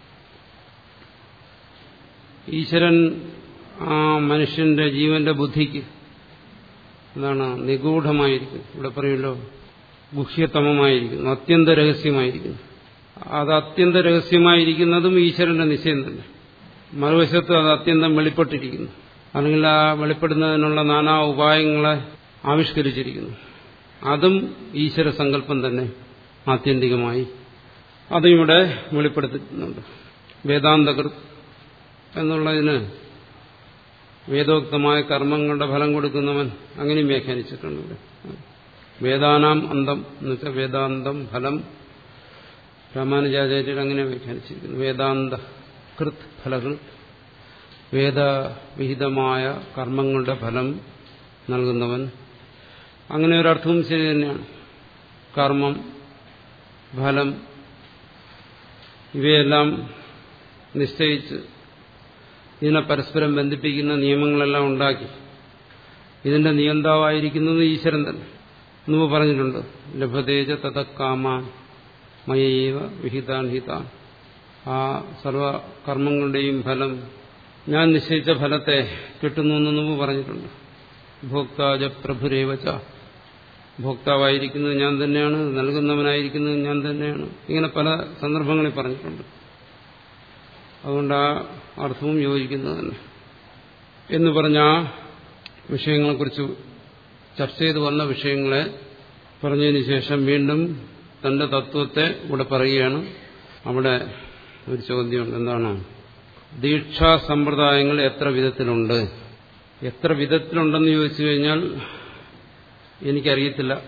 ഈശ്വരൻ ആ മനുഷ്യന്റെ ജീവന്റെ ബുദ്ധിക്ക് എന്താണ് നിഗൂഢമായിരിക്കും ഇവിടെ പറയുമല്ലോ ഗുഹ്യതമമായിരിക്കുന്നു അത്യന്ത രഹസ്യമായിരിക്കുന്നു അത് അത്യന്ത രഹസ്യമായിരിക്കുന്നതും ഈശ്വരന്റെ നിശ്ചയം തന്നെ മറുവശത്ത് അത് അത്യന്തം വെളിപ്പെട്ടിരിക്കുന്നു അല്ലെങ്കിൽ ആ വെളിപ്പെടുന്നതിനുള്ള നാനാ ഉപായങ്ങളെ ആവിഷ്കരിച്ചിരിക്കുന്നു അതും ഈശ്വര സങ്കല്പം തന്നെ ആത്യന്തികമായി അതും ഇവിടെ വെളിപ്പെടുത്തുന്നുണ്ട് വേദാന്തകൃത് എന്നുള്ളതിന് വേദോക്തമായ കർമ്മങ്ങളുടെ ഫലം കൊടുക്കുന്നവൻ അങ്ങനെയും വ്യാഖ്യാനിച്ചിട്ടുണ്ട് ഇവിടെ വേദാനാം അന്തം എന്ന് വെച്ചാൽ വേദാന്തം ഫലം രാമാനുജാചാര്യർ അങ്ങനെ വ്യാഖ്യാനിച്ചിരിക്കുന്നു വേദാന്ത കൃത് ഫലകൃത് വേദവിഹിതമായ കർമ്മങ്ങളുടെ ഫലം നൽകുന്നവൻ അങ്ങനെ ഒരർത്ഥവും ശരി തന്നെയാണ് കർമ്മം ഫലം ഇവയെല്ലാം നിശ്ചയിച്ച് ഇതിനെ പരസ്പരം ബന്ധിപ്പിക്കുന്ന നിയമങ്ങളെല്ലാം ഉണ്ടാക്കി ഇതിന്റെ നിയന്താവായിരിക്കുന്നത് ഈശ്വരൻ തന്നെ മുമ്പ് പറഞ്ഞിട്ടുണ്ട് ലഭതേജ തതക്കാമ മയൈവ വിഹിതാൻ ഹിതാൻ ആ സർവകർമ്മങ്ങളുടെയും ഫലം ഞാൻ നിശ്ചയിച്ച ഫലത്തെ കിട്ടുന്നു എന്ന് മുമ്പ് പറഞ്ഞിട്ടുണ്ട് ഭോക്താജ പ്രഭുരേവച്ച ഭോക്താവായിരിക്കുന്നത് ഞാൻ തന്നെയാണ് നൽകുന്നവനായിരിക്കുന്നത് ഞാൻ തന്നെയാണ് ഇങ്ങനെ പല സന്ദർഭങ്ങളിൽ പറഞ്ഞിട്ടുണ്ട് അതുകൊണ്ട് ആ അർത്ഥവും യോജിക്കുന്നത് തന്നെ എന്ന് പറഞ്ഞ ആ വിഷയങ്ങളെക്കുറിച്ച് ചർച്ച ചെയ്ത് വന്ന വിഷയങ്ങളെ പറഞ്ഞതിന് ശേഷം വീണ്ടും തന്റെ തത്വത്തെ ഇവിടെ പറയുകയാണ് അവിടെ ഒരു ചോദ്യമുണ്ട് എന്താണ് ദീക്ഷാ സമ്പ്രദായങ്ങൾ എത്ര വിധത്തിലുണ്ട് എത്ര വിധത്തിലുണ്ടെന്ന് ചോദിച്ചു കഴിഞ്ഞാൽ എനിക്കറിയത്തില്ല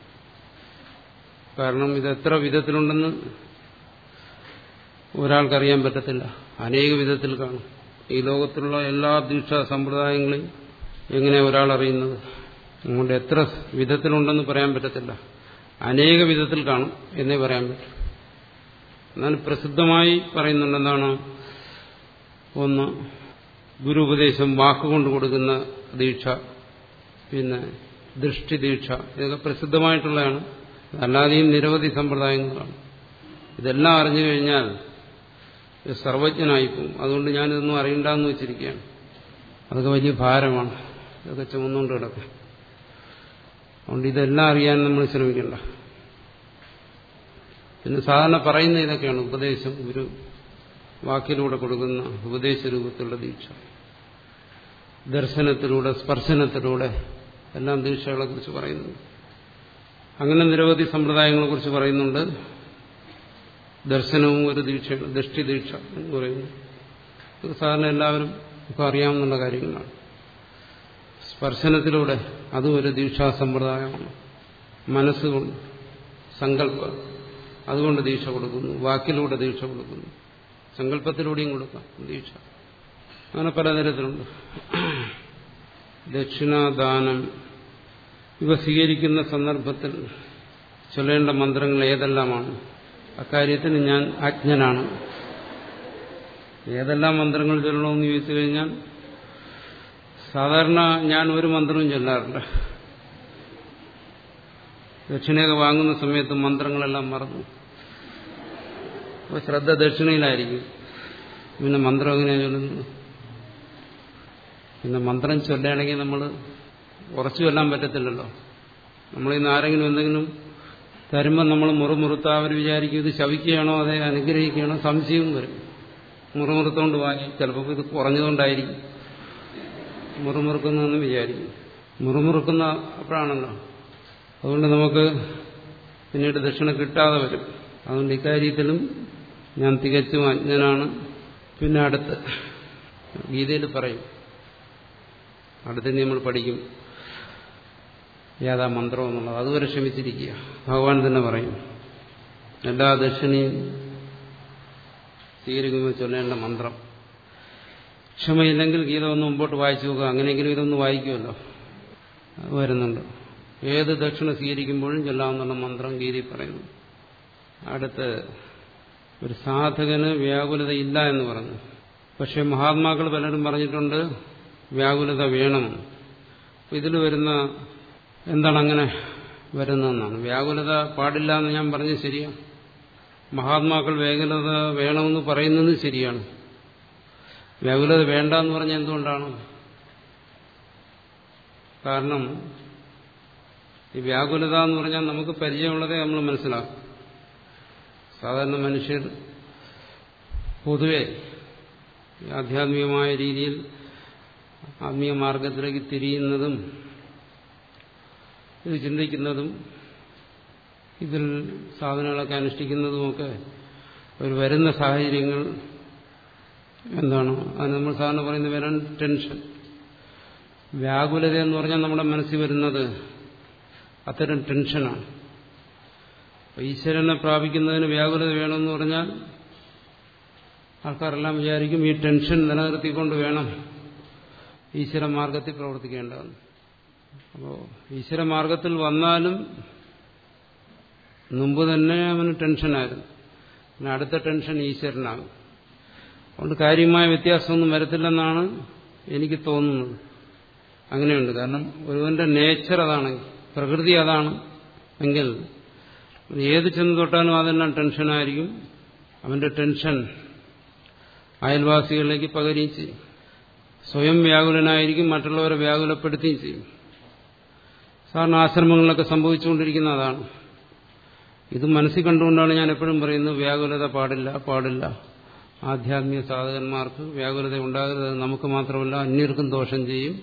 കാരണം ഇത് എത്ര വിധത്തിലുണ്ടെന്ന് ഒരാൾക്കറിയാൻ പറ്റത്തില്ല അനേക വിധത്തിൽ കാണും ഈ ലോകത്തിലുള്ള എല്ലാ ദീക്ഷാ സമ്പ്രദായങ്ങളെയും എങ്ങനെ ഒരാൾ അറിയുന്നത് അതുകൊണ്ട് എത്ര വിധത്തിലുണ്ടെന്ന് പറയാൻ പറ്റത്തില്ല അനേക വിധത്തിൽ കാണും എന്നേ പറയാൻ പറ്റും എന്നാൽ പ്രസിദ്ധമായി പറയുന്നുണ്ട് എന്താണ് ഒന്ന് ഗുരുപദേശം വാക്കുകൊണ്ട് കൊടുക്കുന്ന ദീക്ഷ പിന്നെ ദൃഷ്ടി ദീക്ഷ ഇതൊക്കെ പ്രസിദ്ധമായിട്ടുള്ളതാണ് അല്ലാതെയും നിരവധി സമ്പ്രദായങ്ങളാണ് ഇതെല്ലാം അറിഞ്ഞു കഴിഞ്ഞാൽ സർവജ്ഞനായിപ്പോവും അതുകൊണ്ട് ഞാനിതൊന്നും അറിയണ്ടെന്ന് വെച്ചിരിക്കുകയാണ് അതൊക്കെ വലിയ ഭാരമാണ് ഇതൊക്കെ ചുമന്നുകൊണ്ട് കിടക്കും അതുകൊണ്ട് ഇതെല്ലാം അറിയാൻ നമ്മൾ ശ്രമിക്കണ്ട പിന്നെ സാധാരണ പറയുന്ന ഇതൊക്കെയാണ് ഉപദേശം ഒരു വാക്കിലൂടെ കൊടുക്കുന്ന ഉപദേശ രൂപത്തിലുള്ള ദീക്ഷ ദർശനത്തിലൂടെ സ്പർശനത്തിലൂടെ എല്ലാം ദീക്ഷകളെ കുറിച്ച് പറയുന്നുണ്ട് അങ്ങനെ നിരവധി സമ്പ്രദായങ്ങളെ കുറിച്ച് പറയുന്നുണ്ട് ദർശനവും ഒരു ദീക്ഷയാണ് ദൃഷ്ടി ദീക്ഷ എന്ന് പറയുന്നു ഇത് സാധാരണ എല്ലാവരും ഇപ്പം അറിയാവുന്ന കാര്യങ്ങളാണ് സ്പർശനത്തിലൂടെ അതും ഒരു ദീക്ഷാ സമ്പ്രദായമാണ് മനസ്സുകൊണ്ട് സങ്കല്പ അതുകൊണ്ട് ദീക്ഷ കൊടുക്കുന്നു വാക്കിലൂടെ ദീക്ഷ കൊടുക്കുന്നു സങ്കല്പത്തിലൂടെയും കൊടുക്കാം ദീക്ഷ അങ്ങനെ പലതരത്തിലുണ്ട് ദക്ഷിണാദാനം ഇവ സ്വീകരിക്കുന്ന സന്ദർഭത്തിൽ ചൊല്ലേണ്ട മന്ത്രങ്ങൾ ഏതെല്ലാമാണ് അക്കാര്യത്തിന് ഞാൻ അജ്ഞനാണ് ഏതെല്ലാം മന്ത്രങ്ങൾ ചൊല്ലണമെന്ന് ചോദിച്ചു കഴിഞ്ഞാൽ സാധാരണ ഞാൻ ഒരു മന്ത്രവും ചൊല്ലാറില്ല ദക്ഷിണയൊക്കെ വാങ്ങുന്ന സമയത്ത് മന്ത്രങ്ങളെല്ലാം മറന്നു അപ്പോൾ ശ്രദ്ധ ദക്ഷിണയിലായിരിക്കും പിന്നെ മന്ത്രം എങ്ങനെയാണ് ചൊല്ലുന്നത് പിന്നെ മന്ത്രം ചൊല്ലുകയാണെങ്കിൽ നമ്മൾ ഉറച്ചു ചൊല്ലാൻ പറ്റത്തില്ലല്ലോ നമ്മളിന്ന് ആരെങ്കിലും എന്തെങ്കിലും തരുമ്പോൾ നമ്മൾ മുറുമുറുത്ത അവർ വിചാരിക്കും ഇത് ശവിക്കുകയാണോ അതെ അനുഗ്രഹിക്കുകയാണോ സംശയവും വരും മുറുമുറുത്തോണ്ട് വാങ്ങി ചിലപ്പോൾ ഇത് കുറഞ്ഞതുകൊണ്ടായിരിക്കും മുറുമുറുക്കുന്നതെന്ന് വിചാരിക്കും മുറുമുറുക്കുന്ന അപ്പോഴാണല്ലോ അതുകൊണ്ട് നമുക്ക് പിന്നീട് ദക്ഷിണ കിട്ടാതെ വരും അതുകൊണ്ട് ഇക്കാര്യത്തിലും ഞാൻ തികച്ചും അജ്ഞനാണ് പിന്നെ അടുത്ത് ഗീതയിൽ പറയും അടുത്ത് നമ്മൾ പഠിക്കും ഏതാ മന്ത്രം എന്നുള്ളത് അതുവരെ ക്ഷമിച്ചിരിക്കുക ഭഗവാൻ തന്നെ പറയും എല്ലാ ദക്ഷിണയും സ്വീകരിക്കുമ്പോൾ ചൊല്ലേണ്ട മന്ത്രം ക്ഷമയില്ലെങ്കിൽ ഗീത ഒന്ന് മുമ്പോട്ട് വായിച്ചു നോക്കുക അങ്ങനെയെങ്കിലും ഇതൊന്ന് വായിക്കുമല്ലോ അത് വരുന്നുണ്ട് ഏത് ദക്ഷിണ സ്വീകരിക്കുമ്പോഴും ചൊല്ലാവുന്ന മന്ത്രം ഗീതയിൽ പറയുന്നു അടുത്ത് ഒരു സാധകന് വ്യാകുലതയില്ല എന്ന് പറഞ്ഞു പക്ഷെ മഹാത്മാക്കൾ പലരും പറഞ്ഞിട്ടുണ്ട് വ്യാകുലത വേണം ഇതിൽ വരുന്ന എന്താണ് അങ്ങനെ വരുന്നതെന്നാണ് വ്യാകുലത പാടില്ല എന്ന് ഞാൻ പറഞ്ഞത് ശരിയാണ് മഹാത്മാക്കൾ വ്യാകുലത വേണമെന്ന് പറയുന്നത് ശരിയാണ് വ്യാകുലത വേണ്ട എന്ന് പറഞ്ഞാൽ എന്തുകൊണ്ടാണ് കാരണം ഈ വ്യാകുലത എന്ന് പറഞ്ഞാൽ നമുക്ക് പരിചയമുള്ളതേ നമ്മൾ മനസ്സിലാക്കും സാധാരണ മനുഷ്യർ പൊതുവെ ആധ്യാത്മികമായ രീതിയിൽ ആത്മീയ മാർഗത്തിലേക്ക് തിരിയുന്നതും ഇത് ചിന്തിക്കുന്നതും ഇതിൽ സാധനങ്ങളൊക്കെ അനുഷ്ഠിക്കുന്നതുമൊക്കെ ഒരു വരുന്ന സാഹചര്യങ്ങൾ എന്താണ് അത് നമ്മൾ സാധാരണ പറയുന്നത് വരാൻ ടെൻഷൻ വ്യാകുലത എന്ന് പറഞ്ഞാൽ നമ്മുടെ മനസ്സിൽ വരുന്നത് അത്തരം ടെൻഷനാണ് ഈശ്വരനെ പ്രാപിക്കുന്നതിന് വ്യാകുലത വേണമെന്ന് പറഞ്ഞാൽ ആൾക്കാരെല്ലാം വിചാരിക്കും ഈ ടെൻഷൻ നിലനിർത്തിക്കൊണ്ട് വേണം ഈശ്വര മാർഗത്തിൽ പ്രവർത്തിക്കേണ്ടതെന്ന് അപ്പോൾ ഈശ്വര മാർഗത്തിൽ വന്നാലും മുമ്പ് തന്നെ അവന് ടെൻഷനായിരുന്നു പിന്നെ അടുത്ത ടെൻഷൻ ഈശ്വരനാകും അതുകൊണ്ട് കാര്യമായ വ്യത്യാസമൊന്നും വരത്തില്ലെന്നാണ് എനിക്ക് തോന്നുന്നത് അങ്ങനെയുണ്ട് കാരണം ഒരുവന്റെ നേച്ചർ അതാണ് പ്രകൃതി അതാണ് എങ്കിൽ ഏത് ചെന്ന് തൊട്ടാലും അതെല്ലാം ടെൻഷനായിരിക്കും അവന്റെ ടെൻഷൻ അയൽവാസികളിലേക്ക് പകരുകയും ചെയ്യും സ്വയം വ്യാകുലനായിരിക്കും മറ്റുള്ളവരെ വ്യാകുലപ്പെടുത്തുകയും ചെയ്യും സാധാരണ ആശ്രമങ്ങളിലൊക്കെ സംഭവിച്ചുകൊണ്ടിരിക്കുന്ന അതാണ് ഇത് മനസ്സിൽ കണ്ടുകൊണ്ടാണ് ഞാൻ എപ്പോഴും പറയുന്നത് വ്യാകുലത പാടില്ല പാടില്ല ആധ്യാത്മിക സാധകന്മാർക്ക് വ്യാകുലത ഉണ്ടാകരുത് നമുക്ക് മാത്രമല്ല അന്യർക്കും ദോഷം ചെയ്യും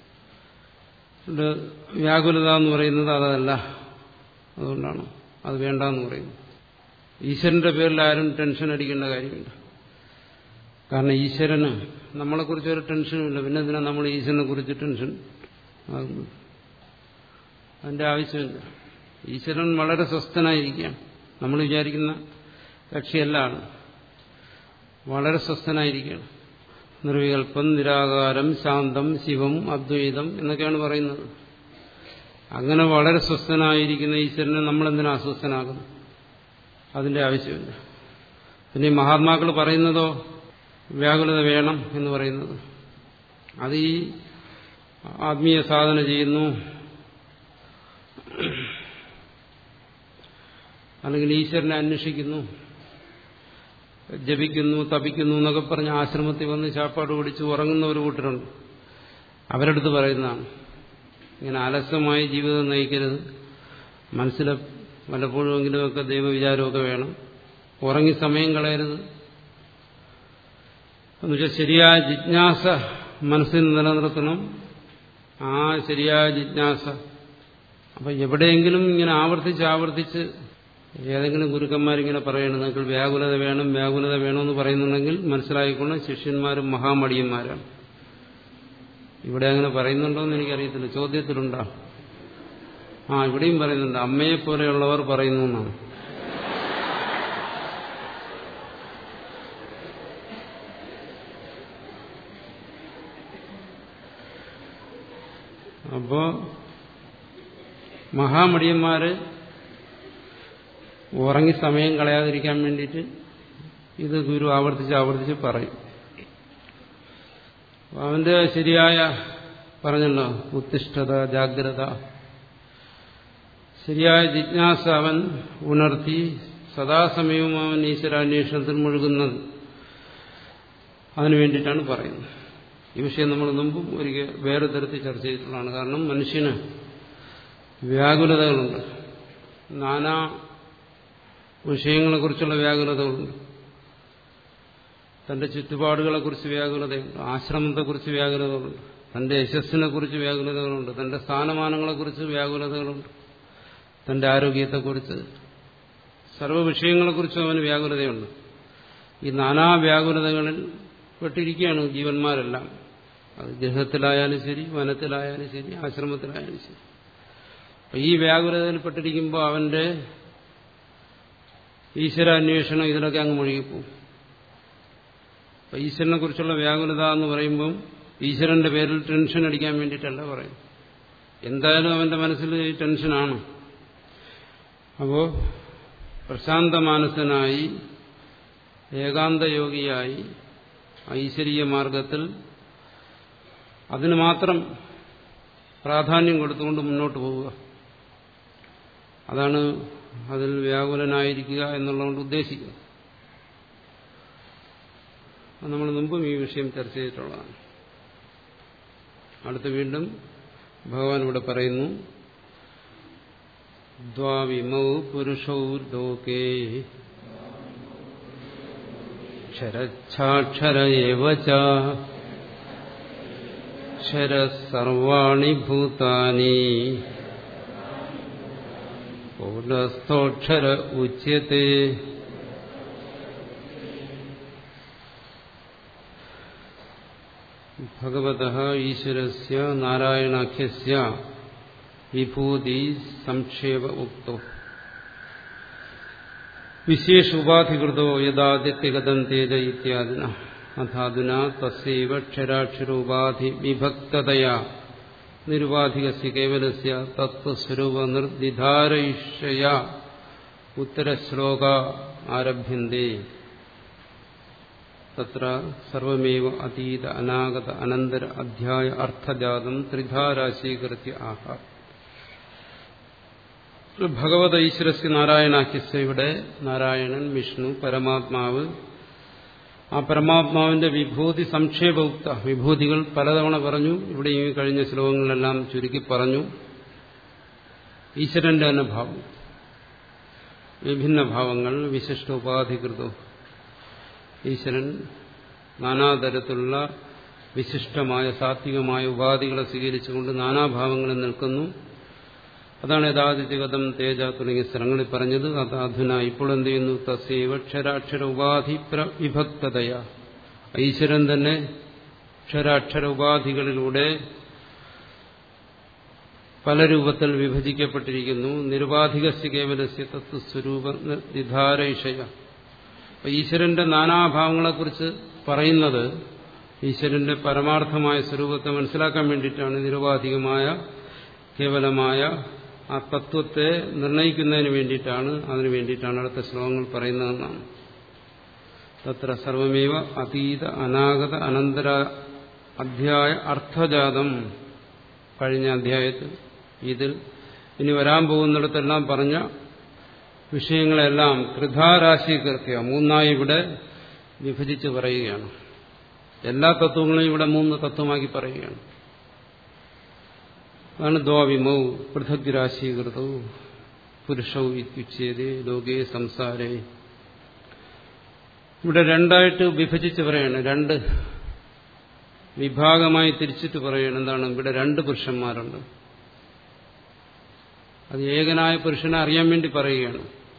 വ്യാകുലത എന്ന് പറയുന്നത് അതല്ല അതുകൊണ്ടാണ് അത് വേണ്ടെന്ന് പറയുന്നു ഈശ്വരന്റെ പേരിൽ ആരും ടെൻഷൻ അടിക്കേണ്ട കാര്യമില്ല കാരണം ഈശ്വരന് നമ്മളെക്കുറിച്ച് ഒരു ടെൻഷനുമില്ല പിന്നെ എന്തിനാ നമ്മൾ ഈശ്വരനെ കുറിച്ച് ടെൻഷൻ ആകുന്നത് അതിന്റെ ആവശ്യമില്ല ഈശ്വരൻ വളരെ സ്വസ്ഥനായിരിക്കുകയാണ് നമ്മൾ വിചാരിക്കുന്ന കക്ഷിയല്ലാണ് വളരെ സ്വസ്ഥനായിരിക്കുകയാണ് നിർവികൽപ്പം നിരാകാരം ശാന്തം ശിവം അദ്വൈതം എന്നൊക്കെയാണ് പറയുന്നത് അങ്ങനെ വളരെ സ്വസ്ഥനായിരിക്കുന്ന ഈശ്വരനെ നമ്മൾ എന്തിനാ അസ്വസ്ഥനാകുന്നു അതിന്റെ ആവശ്യമില്ല പിന്നെ ഈ മഹാത്മാക്കൾ പറയുന്നതോ വ്യാകുലത വേണം എന്ന് പറയുന്നത് അത് ഈ ആത്മീയ സാധന ചെയ്യുന്നു അല്ലെങ്കിൽ ഈശ്വരനെ അന്വേഷിക്കുന്നു ജപിക്കുന്നു തപിക്കുന്നു എന്നൊക്കെ പറഞ്ഞ് ആശ്രമത്തിൽ വന്ന് ചാപ്പാട് പിടിച്ച് ഉറങ്ങുന്ന ഒരു കൂട്ടരുണ്ട് അവരടുത്ത് പറയുന്നതാണ് ഇങ്ങനെ അലസമായി ജീവിതം നയിക്കരുത് മനസ്സിൽ വല്ലപ്പോഴുമെങ്കിലുമൊക്കെ ദൈവവിചാരമൊക്കെ വേണം ഉറങ്ങി സമയം കളയരുത് എന്നുവെച്ചാൽ ശരിയായ ജിജ്ഞാസ മനസ്സിൽ നിലനിർത്തണം ആ ശരിയായ ജിജ്ഞാസ അപ്പൊ എവിടെയെങ്കിലും ഇങ്ങനെ ആവർത്തിച്ച് ആവർത്തിച്ച് ഏതെങ്കിലും ഗുരുക്കന്മാരിങ്ങനെ പറയണം നിങ്ങൾക്ക് വ്യാകുലത വേണം വ്യാകുലത വേണമെന്ന് പറയുന്നുണ്ടെങ്കിൽ മനസ്സിലായിക്കൊണ്ട് ശിഷ്യന്മാരും മഹാമടിയന്മാരാണ് ഇവിടെ അങ്ങനെ പറയുന്നുണ്ടോ എന്ന് എനിക്കറിയത്തില്ല ചോദ്യത്തിലുണ്ടോ ആ ഇവിടെയും പറയുന്നുണ്ട് അമ്മയെ പോലെയുള്ളവർ പറയുന്നു എന്നാണ് അപ്പോ മഹാമടിയന്മാര് ഉറങ്ങി സമയം കളയാതിരിക്കാൻ വേണ്ടിയിട്ട് ഇത് ഗുരു ആവർത്തിച്ച് ആവർത്തിച്ച് പറയും അവന്റെ ശരിയായ പറഞ്ഞല്ലോ ഉത്തിഷ്ഠത ജാഗ്രത ശരിയായ ജിജ്ഞാസ അവൻ ഉണർത്തി സദാസമയവും അവൻ ഈശ്വരാന്വേഷണത്തിൽ മുഴുകുന്നത് അതിനു വേണ്ടിയിട്ടാണ് പറയുന്നത് ഈ വിഷയം നമ്മൾ മുമ്പും ഒരിക്കൽ വേറെ തരത്തിൽ ചർച്ച ചെയ്തിട്ടുള്ളതാണ് കാരണം മനുഷ്യന് വ്യാകുലതകളുണ്ട് നാനാ വിഷയങ്ങളെക്കുറിച്ചുള്ള വ്യാകുലതകളുണ്ട് തന്റെ ചുറ്റുപാടുകളെക്കുറിച്ച് വ്യാകുലതയുണ്ട് ആശ്രമത്തെക്കുറിച്ച് വ്യാകുലതകളുണ്ട് തന്റെ യശസ്സിനെക്കുറിച്ച് വ്യാകുലതകളുണ്ട് തന്റെ സ്ഥാനമാനങ്ങളെക്കുറിച്ച് വ്യാകുലതകളുണ്ട് തന്റെ ആരോഗ്യത്തെക്കുറിച്ച് സർവ്വ വിഷയങ്ങളെക്കുറിച്ചും അവന് വ്യാകുലതയുണ്ട് ഈ നാനാ വ്യാകുലതകളിൽ പെട്ടിരിക്കുകയാണ് ജീവന്മാരെല്ലാം അത് ഗൃഹത്തിലായാലും ശരി വനത്തിലായാലും ശരി ആശ്രമത്തിലായാലും ശരി അപ്പൊ ഈ വ്യാകുലതയിൽ പെട്ടിരിക്കുമ്പോൾ അവന്റെ ഈശ്വരാന്വേഷണം ഇതിലൊക്കെ അങ്ങ് മുഴുകിപ്പോവും അപ്പൊ ഈശ്വരനെ കുറിച്ചുള്ള വ്യാകുലത എന്ന് പറയുമ്പം ഈശ്വരന്റെ പേരിൽ ടെൻഷൻ അടിക്കാൻ വേണ്ടിയിട്ടല്ല പറയും എന്തായാലും അവന്റെ മനസ്സിൽ ഈ ടെൻഷനാണ് അപ്പോ പ്രശാന്ത മാനസനായി ഏകാന്തയോഗിയായി ഐശ്വര്യ മാർഗത്തിൽ അതിന് മാത്രം പ്രാധാന്യം കൊടുത്തുകൊണ്ട് മുന്നോട്ട് പോവുക അതാണ് അതിൽ വ്യാകുലനായിരിക്കുക എന്നുള്ളതുകൊണ്ട് ഉദ്ദേശിക്കുന്നത് അത് നമ്മൾ മുമ്പും ഈ വിഷയം ചർച്ച ചെയ്തിട്ടുള്ളതാണ് അടുത്ത് വീണ്ടും ഭഗവാൻ ഇവിടെ പറയുന്നു ദ്വാവിമൗ പുരുഷൗ ലോകേ ക്ഷരച്ഛാക്ഷര ക്ഷര സർവാണി ഭൂതാനി പൗലസ്ഥോക്ഷര ഉച്യത്തെ ഭഗവത ഈശ്വരസ്യ നാരായണാഖ്യസ്യ വിഭൂതി സംക്ഷേപ ഉക്തോ വിശേഷ ഉപാധികൃതോ യഥാദിത്യഗതം തേജ ഇത്യാദിന അഥാധുന തസ്യൈവ ക്ഷരാക്ഷരോപാധി വിഭക്തതയാ നിരുപാധികസ്യ കേവലസ്യ തത്വസ്വരൂപ നിർദ്ദിധാരയിഷയ ഉത്തരശ്ലോക ആരഭ്യന്തേ തത്ര സർവമേവ അതീത അനാഗത അനന്തര അധ്യായ അർത്ഥജാതം ത്രിധാരാശീകൃത്യ ആഹ ഭഗവത ഈശ്വരസ്യ നാരായണാഖ്യസ്യ ഇവിടെ നാരായണൻ വിഷ്ണു പരമാത്മാവ് ആ പരമാത്മാവിന്റെ വിഭൂതി സംക്ഷേപയുക്ത വിഭൂതികൾ പലതവണ പറഞ്ഞു ഇവിടെ ഈ കഴിഞ്ഞ ശ്ലോകങ്ങളിലെല്ലാം ചുരുക്കി പറഞ്ഞു ഈശ്വരന്റെ തന്നെ ഭാവം വിഭിന്ന ഭാവങ്ങൾ വിശിഷ്ട ഉപാധികൃതവും ഈശ്വരൻ നാനാതരത്തിലുള്ള വിശിഷ്ടമായ സാത്വികമായ ഉപാധികളെ സ്വീകരിച്ചുകൊണ്ട് നാനാഭാവങ്ങളിൽ നിൽക്കുന്നു അതാണ് യഥാതിഥിഗതം തേജ തുടങ്ങിയ സ്ഥലങ്ങളിൽ പറഞ്ഞത് അത് അധുന ഇപ്പോൾ എന്ത് ചെയ്യുന്നു തസ്യവ ക്ഷരാക്ഷര ഉപാധി വിഭക്തതയ ഈശ്വരൻ തന്നെ ക്ഷരാക്ഷര ഉപാധികളിലൂടെ പല രൂപത്തിൽ വിഭജിക്കപ്പെട്ടിരിക്കുന്നു നിരുപാധികസ്യ കേവലസ്യ തത്വസ്വരൂപ നിധാരയിഷയ ഈശ്വരന്റെ നാനാഭാവങ്ങളെക്കുറിച്ച് പറയുന്നത് ഈശ്വരന്റെ പരമാർത്ഥമായ സ്വരൂപത്തെ മനസ്സിലാക്കാൻ വേണ്ടിയിട്ടാണ് നിരുപാധികമായ കേവലമായ ആ തത്വത്തെ നിർണയിക്കുന്നതിന് വേണ്ടിയിട്ടാണ് അതിനു വേണ്ടിയിട്ടാണ് അടുത്ത ശ്ലോകങ്ങൾ പറയുന്നതെന്നാണ് തത്ര സർവമേവ അതീത അനാഗത അനന്തര അധ്യായ അർത്ഥജാതം കഴിഞ്ഞ അധ്യായത്തിൽ ഇതിൽ ഇനി വരാൻ പോകുന്നിടത്തെല്ലാം പറഞ്ഞ വിഷയങ്ങളെല്ലാം ത്രിധാരാശീകൃത്യ മൂന്നായി ഇവിടെ വിഭജിച്ച് പറയുകയാണ് എല്ലാ തത്വങ്ങളെയും ഇവിടെ മൂന്ന് തത്വമാക്കി പറയുകയാണ് അതാണ് ദ്വാവിമൗ പൃഥക് രാശീകൃതവും പുരുഷൗ ഇത്യുച്ഛേദേ ലോകേ സംസാരേ ഇവിടെ രണ്ടായിട്ട് വിഭജിച്ച് പറയാണ് രണ്ട് വിഭാഗമായി തിരിച്ചിട്ട് പറയണം എന്താണ് ഇവിടെ രണ്ട് പുരുഷന്മാരുണ്ട് അത് ഏകനായ പുരുഷനെ അറിയാൻ വേണ്ടി പറയുകയാണ്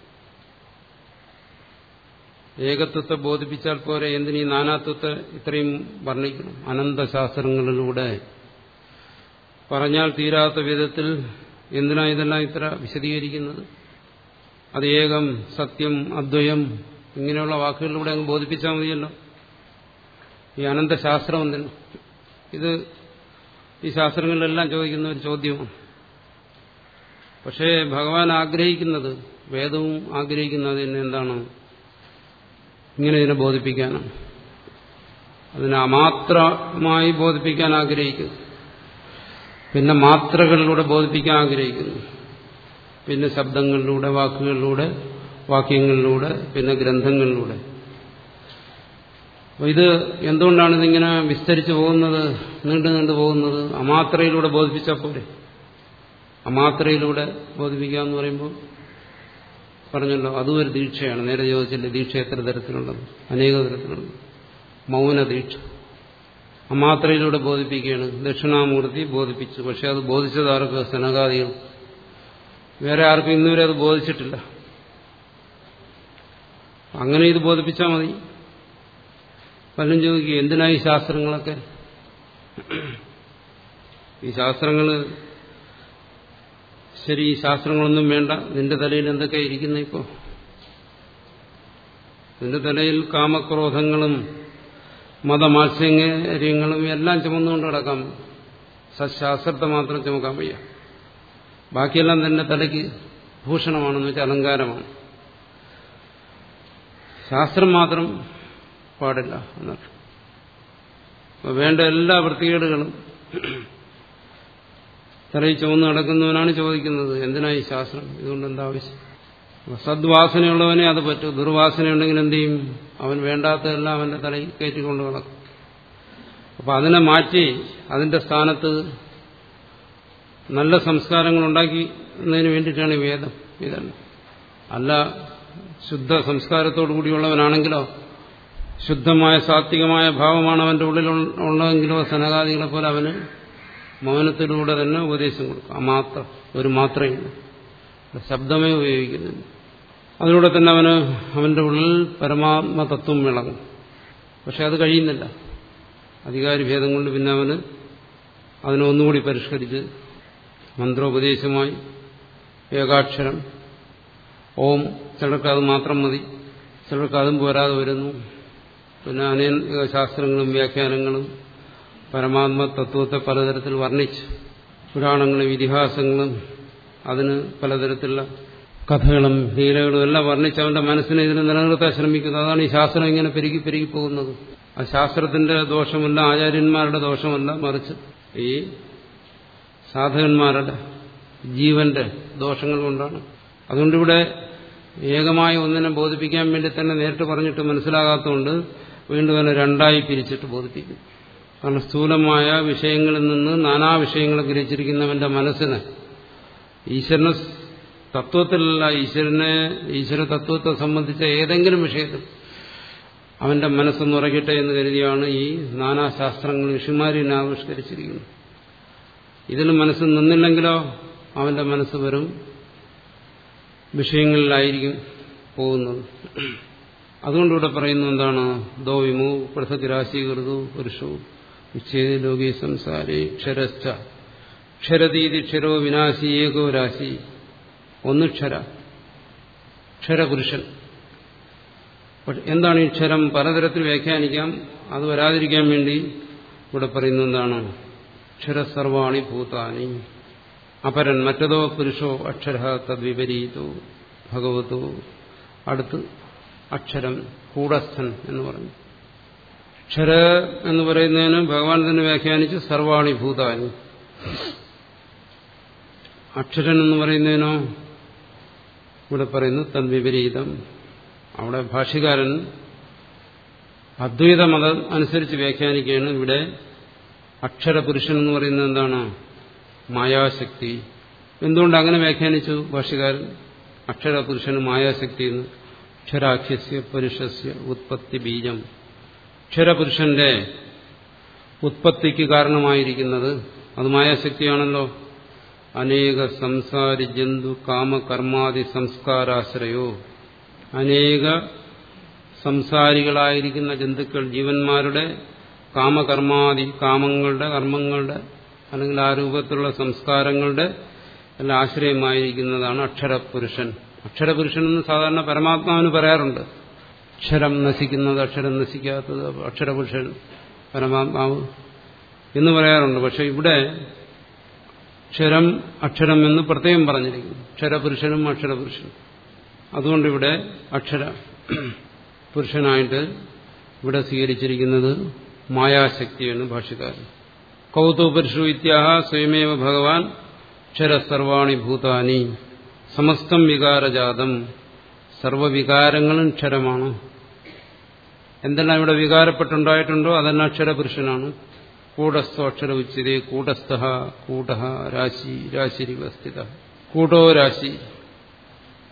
ഏകത്വത്തെ ബോധിപ്പിച്ചാൽ പോരെ എന്തിനീ നാനാത്വത്തെ ഇത്രയും വർണ്ണിക്കണം അനന്തശാസ്ത്രങ്ങളിലൂടെ പറഞ്ഞാൽ തീരാത്ത വിധത്തിൽ എന്തിനാ ഇതെല്ലാം ഇത്ര വിശദീകരിക്കുന്നത് അത് ഏകം സത്യം അദ്വയം ഇങ്ങനെയുള്ള വാക്കുകളിലൂടെ അങ്ങ് ബോധിപ്പിച്ചാൽ മതിയല്ലോ ഈ അനന്തശാസ്ത്രം എന്തിന് ഇത് ഈ ശാസ്ത്രങ്ങളിലെല്ലാം ചോദിക്കുന്ന ഒരു ചോദ്യമാണ് പക്ഷേ ഭഗവാൻ ആഗ്രഹിക്കുന്നത് വേദവും ആഗ്രഹിക്കുന്നത് തന്നെ എന്താണ് ഇങ്ങനെ ഇതിനെ ബോധിപ്പിക്കാനാണ് അതിനെ അമാത്രമായി ബോധിപ്പിക്കാൻ ആഗ്രഹിക്കുന്നു പിന്നെ മാത്രകളിലൂടെ ബോധിപ്പിക്കാൻ ആഗ്രഹിക്കുന്നു പിന്നെ ശബ്ദങ്ങളിലൂടെ വാക്കുകളിലൂടെ വാക്യങ്ങളിലൂടെ പിന്നെ ഗ്രന്ഥങ്ങളിലൂടെ അപ്പോൾ ഇത് എന്തുകൊണ്ടാണ് ഇതിങ്ങനെ വിസ്തരിച്ചു പോകുന്നത് നീണ്ടു നീണ്ടു പോകുന്നത് അമാത്രയിലൂടെ ബോധിപ്പിച്ചാൽ പോരെ അമാത്രയിലൂടെ ബോധിപ്പിക്കുക എന്ന് പറയുമ്പോൾ പറഞ്ഞല്ലോ അതും ഒരു ദീക്ഷയാണ് നേരെ ചോദിച്ചില്ലേ ദീക്ഷ എത്ര തരത്തിലുള്ളത് അനേക തരത്തിലുള്ളത് മൗന ദീക്ഷ ആ മാത്രയിലൂടെ ബോധിപ്പിക്കുകയാണ് ദക്ഷിണാമൂർത്തി ബോധിപ്പിച്ചു പക്ഷെ അത് ബോധിച്ചത് ആർക്ക് സനകാദികൾ വേറെ ആർക്കും ഇന്നുവരെ അത് ബോധിച്ചിട്ടില്ല അങ്ങനെ ഇത് ബോധിപ്പിച്ചാൽ മതി പലരും ചോദിക്കുക എന്തിനായി ശാസ്ത്രങ്ങളൊക്കെ ഈ ശാസ്ത്രങ്ങൾ ശരി ഈ ശാസ്ത്രങ്ങളൊന്നും വേണ്ട നിന്റെ തലയിൽ എന്തൊക്കെ ഇരിക്കുന്നു ഇപ്പോ നിന്റെ തലയിൽ കാമക്രോധങ്ങളും മതമാത്സര്യങ്ങളും എല്ലാം ചുമന്നുകൊണ്ട് കിടക്കാം സശാസ്ത്രത്തെ മാത്രം ചുമക്കാൻ വയ്യ ബാക്കിയെല്ലാം തന്നെ തലയ്ക്ക് ഭൂഷണമാണെന്ന് വെച്ചാൽ അലങ്കാരമാണ് ശാസ്ത്രം മാത്രം പാടില്ല എന്നർത്ഥം വേണ്ട എല്ലാ വൃത്തികേടുകളും തലയിൽ ചുമന്ന് നടക്കുന്നവനാണ് ചോദിക്കുന്നത് എന്തിനായി ശാസ്ത്രം ഇതുകൊണ്ട് എന്താ ആവശ്യം സദ്വാസനയുള്ളവനെ അത് പറ്റൂ ദുർവാസനയുണ്ടെങ്കിൽ എന്ത് ചെയ്യും അവൻ വേണ്ടാത്തതെല്ലാം അവന്റെ തലയിൽ കയറ്റിക്കൊണ്ട് കിടക്കും അപ്പൊ അതിനെ മാറ്റി അതിന്റെ സ്ഥാനത്ത് നല്ല സംസ്കാരങ്ങൾ ഉണ്ടാക്കുന്നതിന് വേണ്ടിയിട്ടാണ് വേദം ഇതെല്ലാം അല്ല ശുദ്ധ സംസ്കാരത്തോടു കൂടിയുള്ളവനാണെങ്കിലോ ശുദ്ധമായ സാത്വികമായ ഭാവമാണ് അവന്റെ ഉള്ളിൽ ഉള്ളതെങ്കിലോ സനകാദികളെ പോലെ അവന് മൗനത്തിലൂടെ തന്നെ ഉപദേശം കൊടുക്കും ആ മാത്രം ഒരു മാത്രയില്ല ശബ്ദമേ ഉപയോഗിക്കുന്നില്ല അതിലൂടെ തന്നെ അവന് അവന്റെ ഉള്ളിൽ പരമാത്മ തത്വം വിളങ്ങും പക്ഷെ അത് കഴിയുന്നില്ല അധികാരി ഭേദം കൊണ്ട് പിന്നെ അവന് അതിനെ ഒന്നുകൂടി പരിഷ്കരിച്ച് മന്ത്രോപദേശമായി ഏകാക്ഷരം ഓം ചിലർക്ക് അത് മാത്രം മതി ചിലർക്ക് അതും പോരാതെ വരുന്നു പിന്നെ അനേക ശാസ്ത്രങ്ങളും വ്യാഖ്യാനങ്ങളും പരമാത്മ തത്വത്തെ പലതരത്തിൽ വർണ്ണിച്ച് പുരാണങ്ങളും ഇതിഹാസങ്ങളും അതിന് പലതരത്തിലുള്ള കഥകളും ലീലകളും എല്ലാം വർണ്ണിച്ച് അവന്റെ മനസ്സിനെ ഇതിനെ നിലനിർത്താൻ ശ്രമിക്കുന്നത് അതാണ് ഈ ശാസ്ത്രം ഇങ്ങനെ പെരുകി പെരുകി പോകുന്നത് ആ ശാസ്ത്രത്തിന്റെ ദോഷമല്ല ആചാര്യന്മാരുടെ ദോഷമല്ല മറിച്ച് ഈ സാധകന്മാരുടെ ജീവന്റെ ദോഷങ്ങൾ കൊണ്ടാണ് അതുകൊണ്ടിവിടെ ഏകമായ ഒന്നിനെ ബോധിപ്പിക്കാൻ വേണ്ടി തന്നെ നേരിട്ട് പറഞ്ഞിട്ട് മനസ്സിലാകാത്തതുകൊണ്ട് വീണ്ടും അതിനെ രണ്ടായി പിരിച്ചിട്ട് ബോധിപ്പിക്കും കാരണം സ്ഥൂലമായ വിഷയങ്ങളിൽ നിന്ന് നാനാ വിഷയങ്ങളെ ഗ്രഹിച്ചിരിക്കുന്നവന്റെ മനസ്സിന് ഈശ്വരനെ തത്വത്തിലല്ല ഈശ്വരനെ ഈശ്വര തത്വത്തെ സംബന്ധിച്ച ഏതെങ്കിലും വിഷയത്തിൽ അവന്റെ മനസ്സൊന്ന് ഉറക്കട്ടെ എന്ന് കരുതിയാണ് ഈ നാനാശാസ്ത്രങ്ങൾ ഋഷിമാരിനെ ആവിഷ്കരിച്ചിരിക്കുന്നത് ഇതിൽ മനസ്സ് നിന്നില്ലെങ്കിലോ അവന്റെ മനസ്സ് വെറും വിഷയങ്ങളിലായിരിക്കും പോകുന്നത് അതുകൊണ്ടിവിടെ പറയുന്നത് എന്താണ് ദോ വിമു പൃഥക് രാശീകൃതു പുരുഷവും വിച്ഛേദ ലോകീ സംസാരേ ക്ഷരശ്ച ക്ഷരതീതി ക്ഷരോ വിനാശി ഏകോ രാശി ഒന്ന് ക്ഷര ക്ഷരപുരുഷൻ എന്താണ് ഈ ക്ഷരം പലതരത്തിൽ വ്യാഖ്യാനിക്കാം അത് വരാതിരിക്കാൻ വേണ്ടി ഇവിടെ പറയുന്നത് എന്താണ് ക്ഷരസർവാണി ഭൂതാനി അപരൻ മറ്റതോ പുരുഷോ അക്ഷര തദ്വിപരീതോ ഭഗവതോ അടുത്ത് അക്ഷരം കൂടസ്ഥൻ എന്ന് പറഞ്ഞു അക്ഷര എന്ന് പറയുന്നതിന് ഭഗവാൻ തന്നെ വ്യാഖ്യാനിച്ച് സർവാണി ഭൂതാനി അക്ഷരൻ എന്ന് പറയുന്നതിനോ ഇവിടെ പറയുന്നു തദ്വിപരീതം അവിടെ ഭാഷ്യകാരൻ അദ്വൈത മതം അനുസരിച്ച് വ്യാഖ്യാനിക്കുകയാണ് ഇവിടെ അക്ഷരപുരുഷൻ എന്ന് പറയുന്നത് എന്താണ് മായാശക്തി എന്തുകൊണ്ട് അങ്ങനെ വ്യാഖ്യാനിച്ചു ഭാഷ്യകാരൻ അക്ഷരപുരുഷന് മായാശക്തി എന്ന് അക്ഷരാഖ്യസ്യ പുരുഷസ്യ ഉത്പത്തി ബീജം അക്ഷരപുരുഷന്റെ ഉത്പത്തിക്ക് കാരണമായിരിക്കുന്നത് അത് മായാശക്തിയാണല്ലോ അനേക സംസാരി ജന്തു കാമകർമാദി സംസ്കാരാശ്രയോ അനേക സംസാരികളായിരിക്കുന്ന ജന്തുക്കൾ ജീവന്മാരുടെ കാമകർമാദി കാമങ്ങളുടെ കർമ്മങ്ങളുടെ അല്ലെങ്കിൽ ആ രൂപത്തിലുള്ള സംസ്കാരങ്ങളുടെ എല്ലാം ആശ്രയമായിരിക്കുന്നതാണ് അക്ഷരപുരുഷൻ അക്ഷരപുരുഷൻ എന്ന് സാധാരണ പരമാത്മാവിന് പറയാറുണ്ട് അക്ഷരം നശിക്കുന്നത് അക്ഷരം നശിക്കാത്തത് അക്ഷരപുരുഷൻ പരമാത്മാവ് എന്ന് പറയാറുണ്ട് പക്ഷെ ഇവിടെ ക്ഷരം അക്ഷരം എന്ന് പ്രത്യേകം പറഞ്ഞിരിക്കുന്നു ക്ഷരപുരുഷനും അക്ഷരപുരുഷനും അതുകൊണ്ടിവിടെ അക്ഷര പുരുഷനായിട്ട് ഇവിടെ സ്വീകരിച്ചിരിക്കുന്നത് മായാശക്തിയാണ് ഭാഷകാരൻ കൗതുപുരുഷു ഇത്യാഹ സ്വയമേവ ഭഗവാൻ ക്ഷരസർവാണി ഭൂതാനി സമസ്തം വികാരജാതം സർവവികാരങ്ങളും ക്ഷരമാണ് എന്തെല്ലാം ഇവിടെ വികാരപ്പെട്ടുണ്ടായിട്ടുണ്ടോ അതെല്ലാം അക്ഷരപുരുഷനാണ് കൂടസ്ഥ അക്ഷര ഉച്ചിതേ കൂടസ്ഥ കൂട രാശി രാശിരിവസ്ഥിത കൂടോ രാശി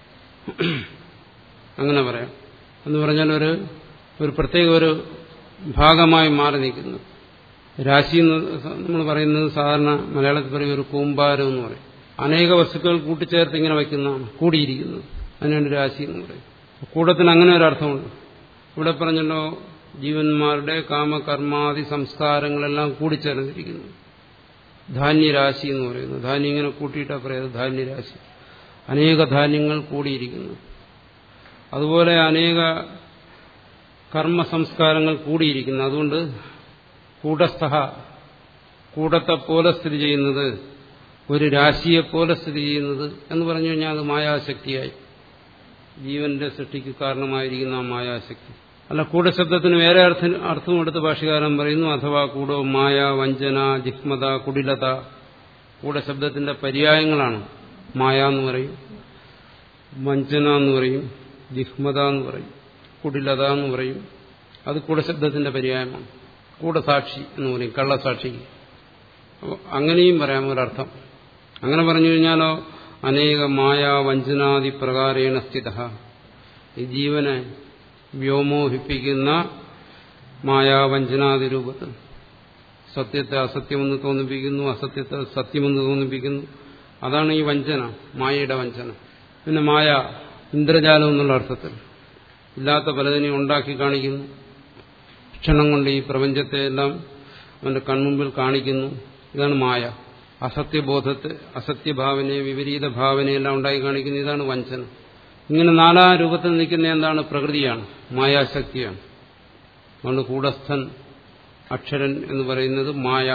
അങ്ങനെ പറയാം എന്ന് പറഞ്ഞാൽ ഒരു ഒരു പ്രത്യേക ഒരു ഭാഗമായി മാറി നിൽക്കുന്നു രാശി എന്ന് നമ്മൾ പറയുന്നത് സാധാരണ മലയാളത്തിൽ പറയും ഒരു കൂമ്പാരം എന്ന് പറയും അനേക വസ്തുക്കൾ കൂട്ടിച്ചേർത്ത് ഇങ്ങനെ വയ്ക്കുന്നതാണ് കൂടിയിരിക്കുന്നത് അതിനാണ് രാശി എന്ന് പറയും കൂടത്തിന് അങ്ങനെ ഒരു അർത്ഥമുണ്ട് ഇവിടെ പറഞ്ഞല്ലോ ജീവന്മാരുടെ കാമകർമാദി സംസ്കാരങ്ങളെല്ലാം കൂടിച്ചേർന്നിരിക്കുന്നു ധാന്യരാശി എന്ന് പറയുന്നു ധാന്യം ഇങ്ങനെ കൂട്ടിയിട്ടാ പറയുന്നത് ധാന്യരാശി അനേക ധാന്യങ്ങൾ കൂടിയിരിക്കുന്നു അതുപോലെ അനേക കർമ്മ സംസ്കാരങ്ങൾ കൂടിയിരിക്കുന്നു അതുകൊണ്ട് കൂടസ്ഥ കൂടത്തെ പോലെ സ്ഥിതി ചെയ്യുന്നത് ഒരു രാശിയെ പോലെ സ്ഥിതി ചെയ്യുന്നത് എന്ന് പറഞ്ഞു കഴിഞ്ഞാൽ അത് മായാശക്തിയായി ജീവന്റെ സൃഷ്ടിക്ക് കാരണമായിരിക്കുന്ന ആ മായാശക്തി അല്ല കൂടശബ്ദത്തിന് വേറെ അർത്ഥ അർത്ഥം എടുത്ത് ഭാഷകാരൻ പറയുന്നു അഥവാ കൂടോ മായ വഞ്ചന ജിഹ്മത കുടിലത കൂടശബ്ദത്തിന്റെ പര്യായങ്ങളാണ് മായ എന്ന് പറയും വഞ്ചന എന്ന് പറയും ജിഹ്മത എന്ന് പറയും കുടിലത എന്ന് പറയും അത് കൂടശബ്ദത്തിന്റെ പര്യായമാണ് കൂടസാക്ഷി എന്ന് പറയും കള്ളസാക്ഷി അപ്പോൾ അങ്ങനെയും പറയാം ഒരർത്ഥം അങ്ങനെ പറഞ്ഞു കഴിഞ്ഞാലോ അനേക മായ വഞ്ചനാദി പ്രകാരേണ സ്ഥിത ഈ ജീവനെ വ്യോമോഹിപ്പിക്കുന്ന മായാവഞ്ചനാദി രൂപത്തിൽ സത്യത്തെ അസത്യമെന്ന് തോന്നിപ്പിക്കുന്നു അസത്യത്തെ സത്യമെന്ന് തോന്നിപ്പിക്കുന്നു അതാണ് ഈ വഞ്ചന മായയുടെ വഞ്ചന പിന്നെ മായ ഇന്ദ്രജാലം എന്നുള്ള അർത്ഥത്തിൽ ഇല്ലാത്ത പലതിനെയും ഉണ്ടാക്കി കാണിക്കുന്നു ക്ഷണം കൊണ്ട് ഈ പ്രപഞ്ചത്തെ എല്ലാം അവന്റെ കൺമുമ്പിൽ കാണിക്കുന്നു ഇതാണ് മായ അസത്യബോധത്തെ അസത്യഭാവനയെ വിപരീത ഭാവനയെല്ലാം ഉണ്ടാക്കി കാണിക്കുന്നു ഇതാണ് വഞ്ചന ഇങ്ങനെ നാലാ രൂപത്തിൽ നിൽക്കുന്ന എന്താണ് പ്രകൃതിയാണ് മായാശക്തിയാണ് അതുകൊണ്ട് കൂടസ്ഥൻ അക്ഷരൻ എന്ന് പറയുന്നത് മായ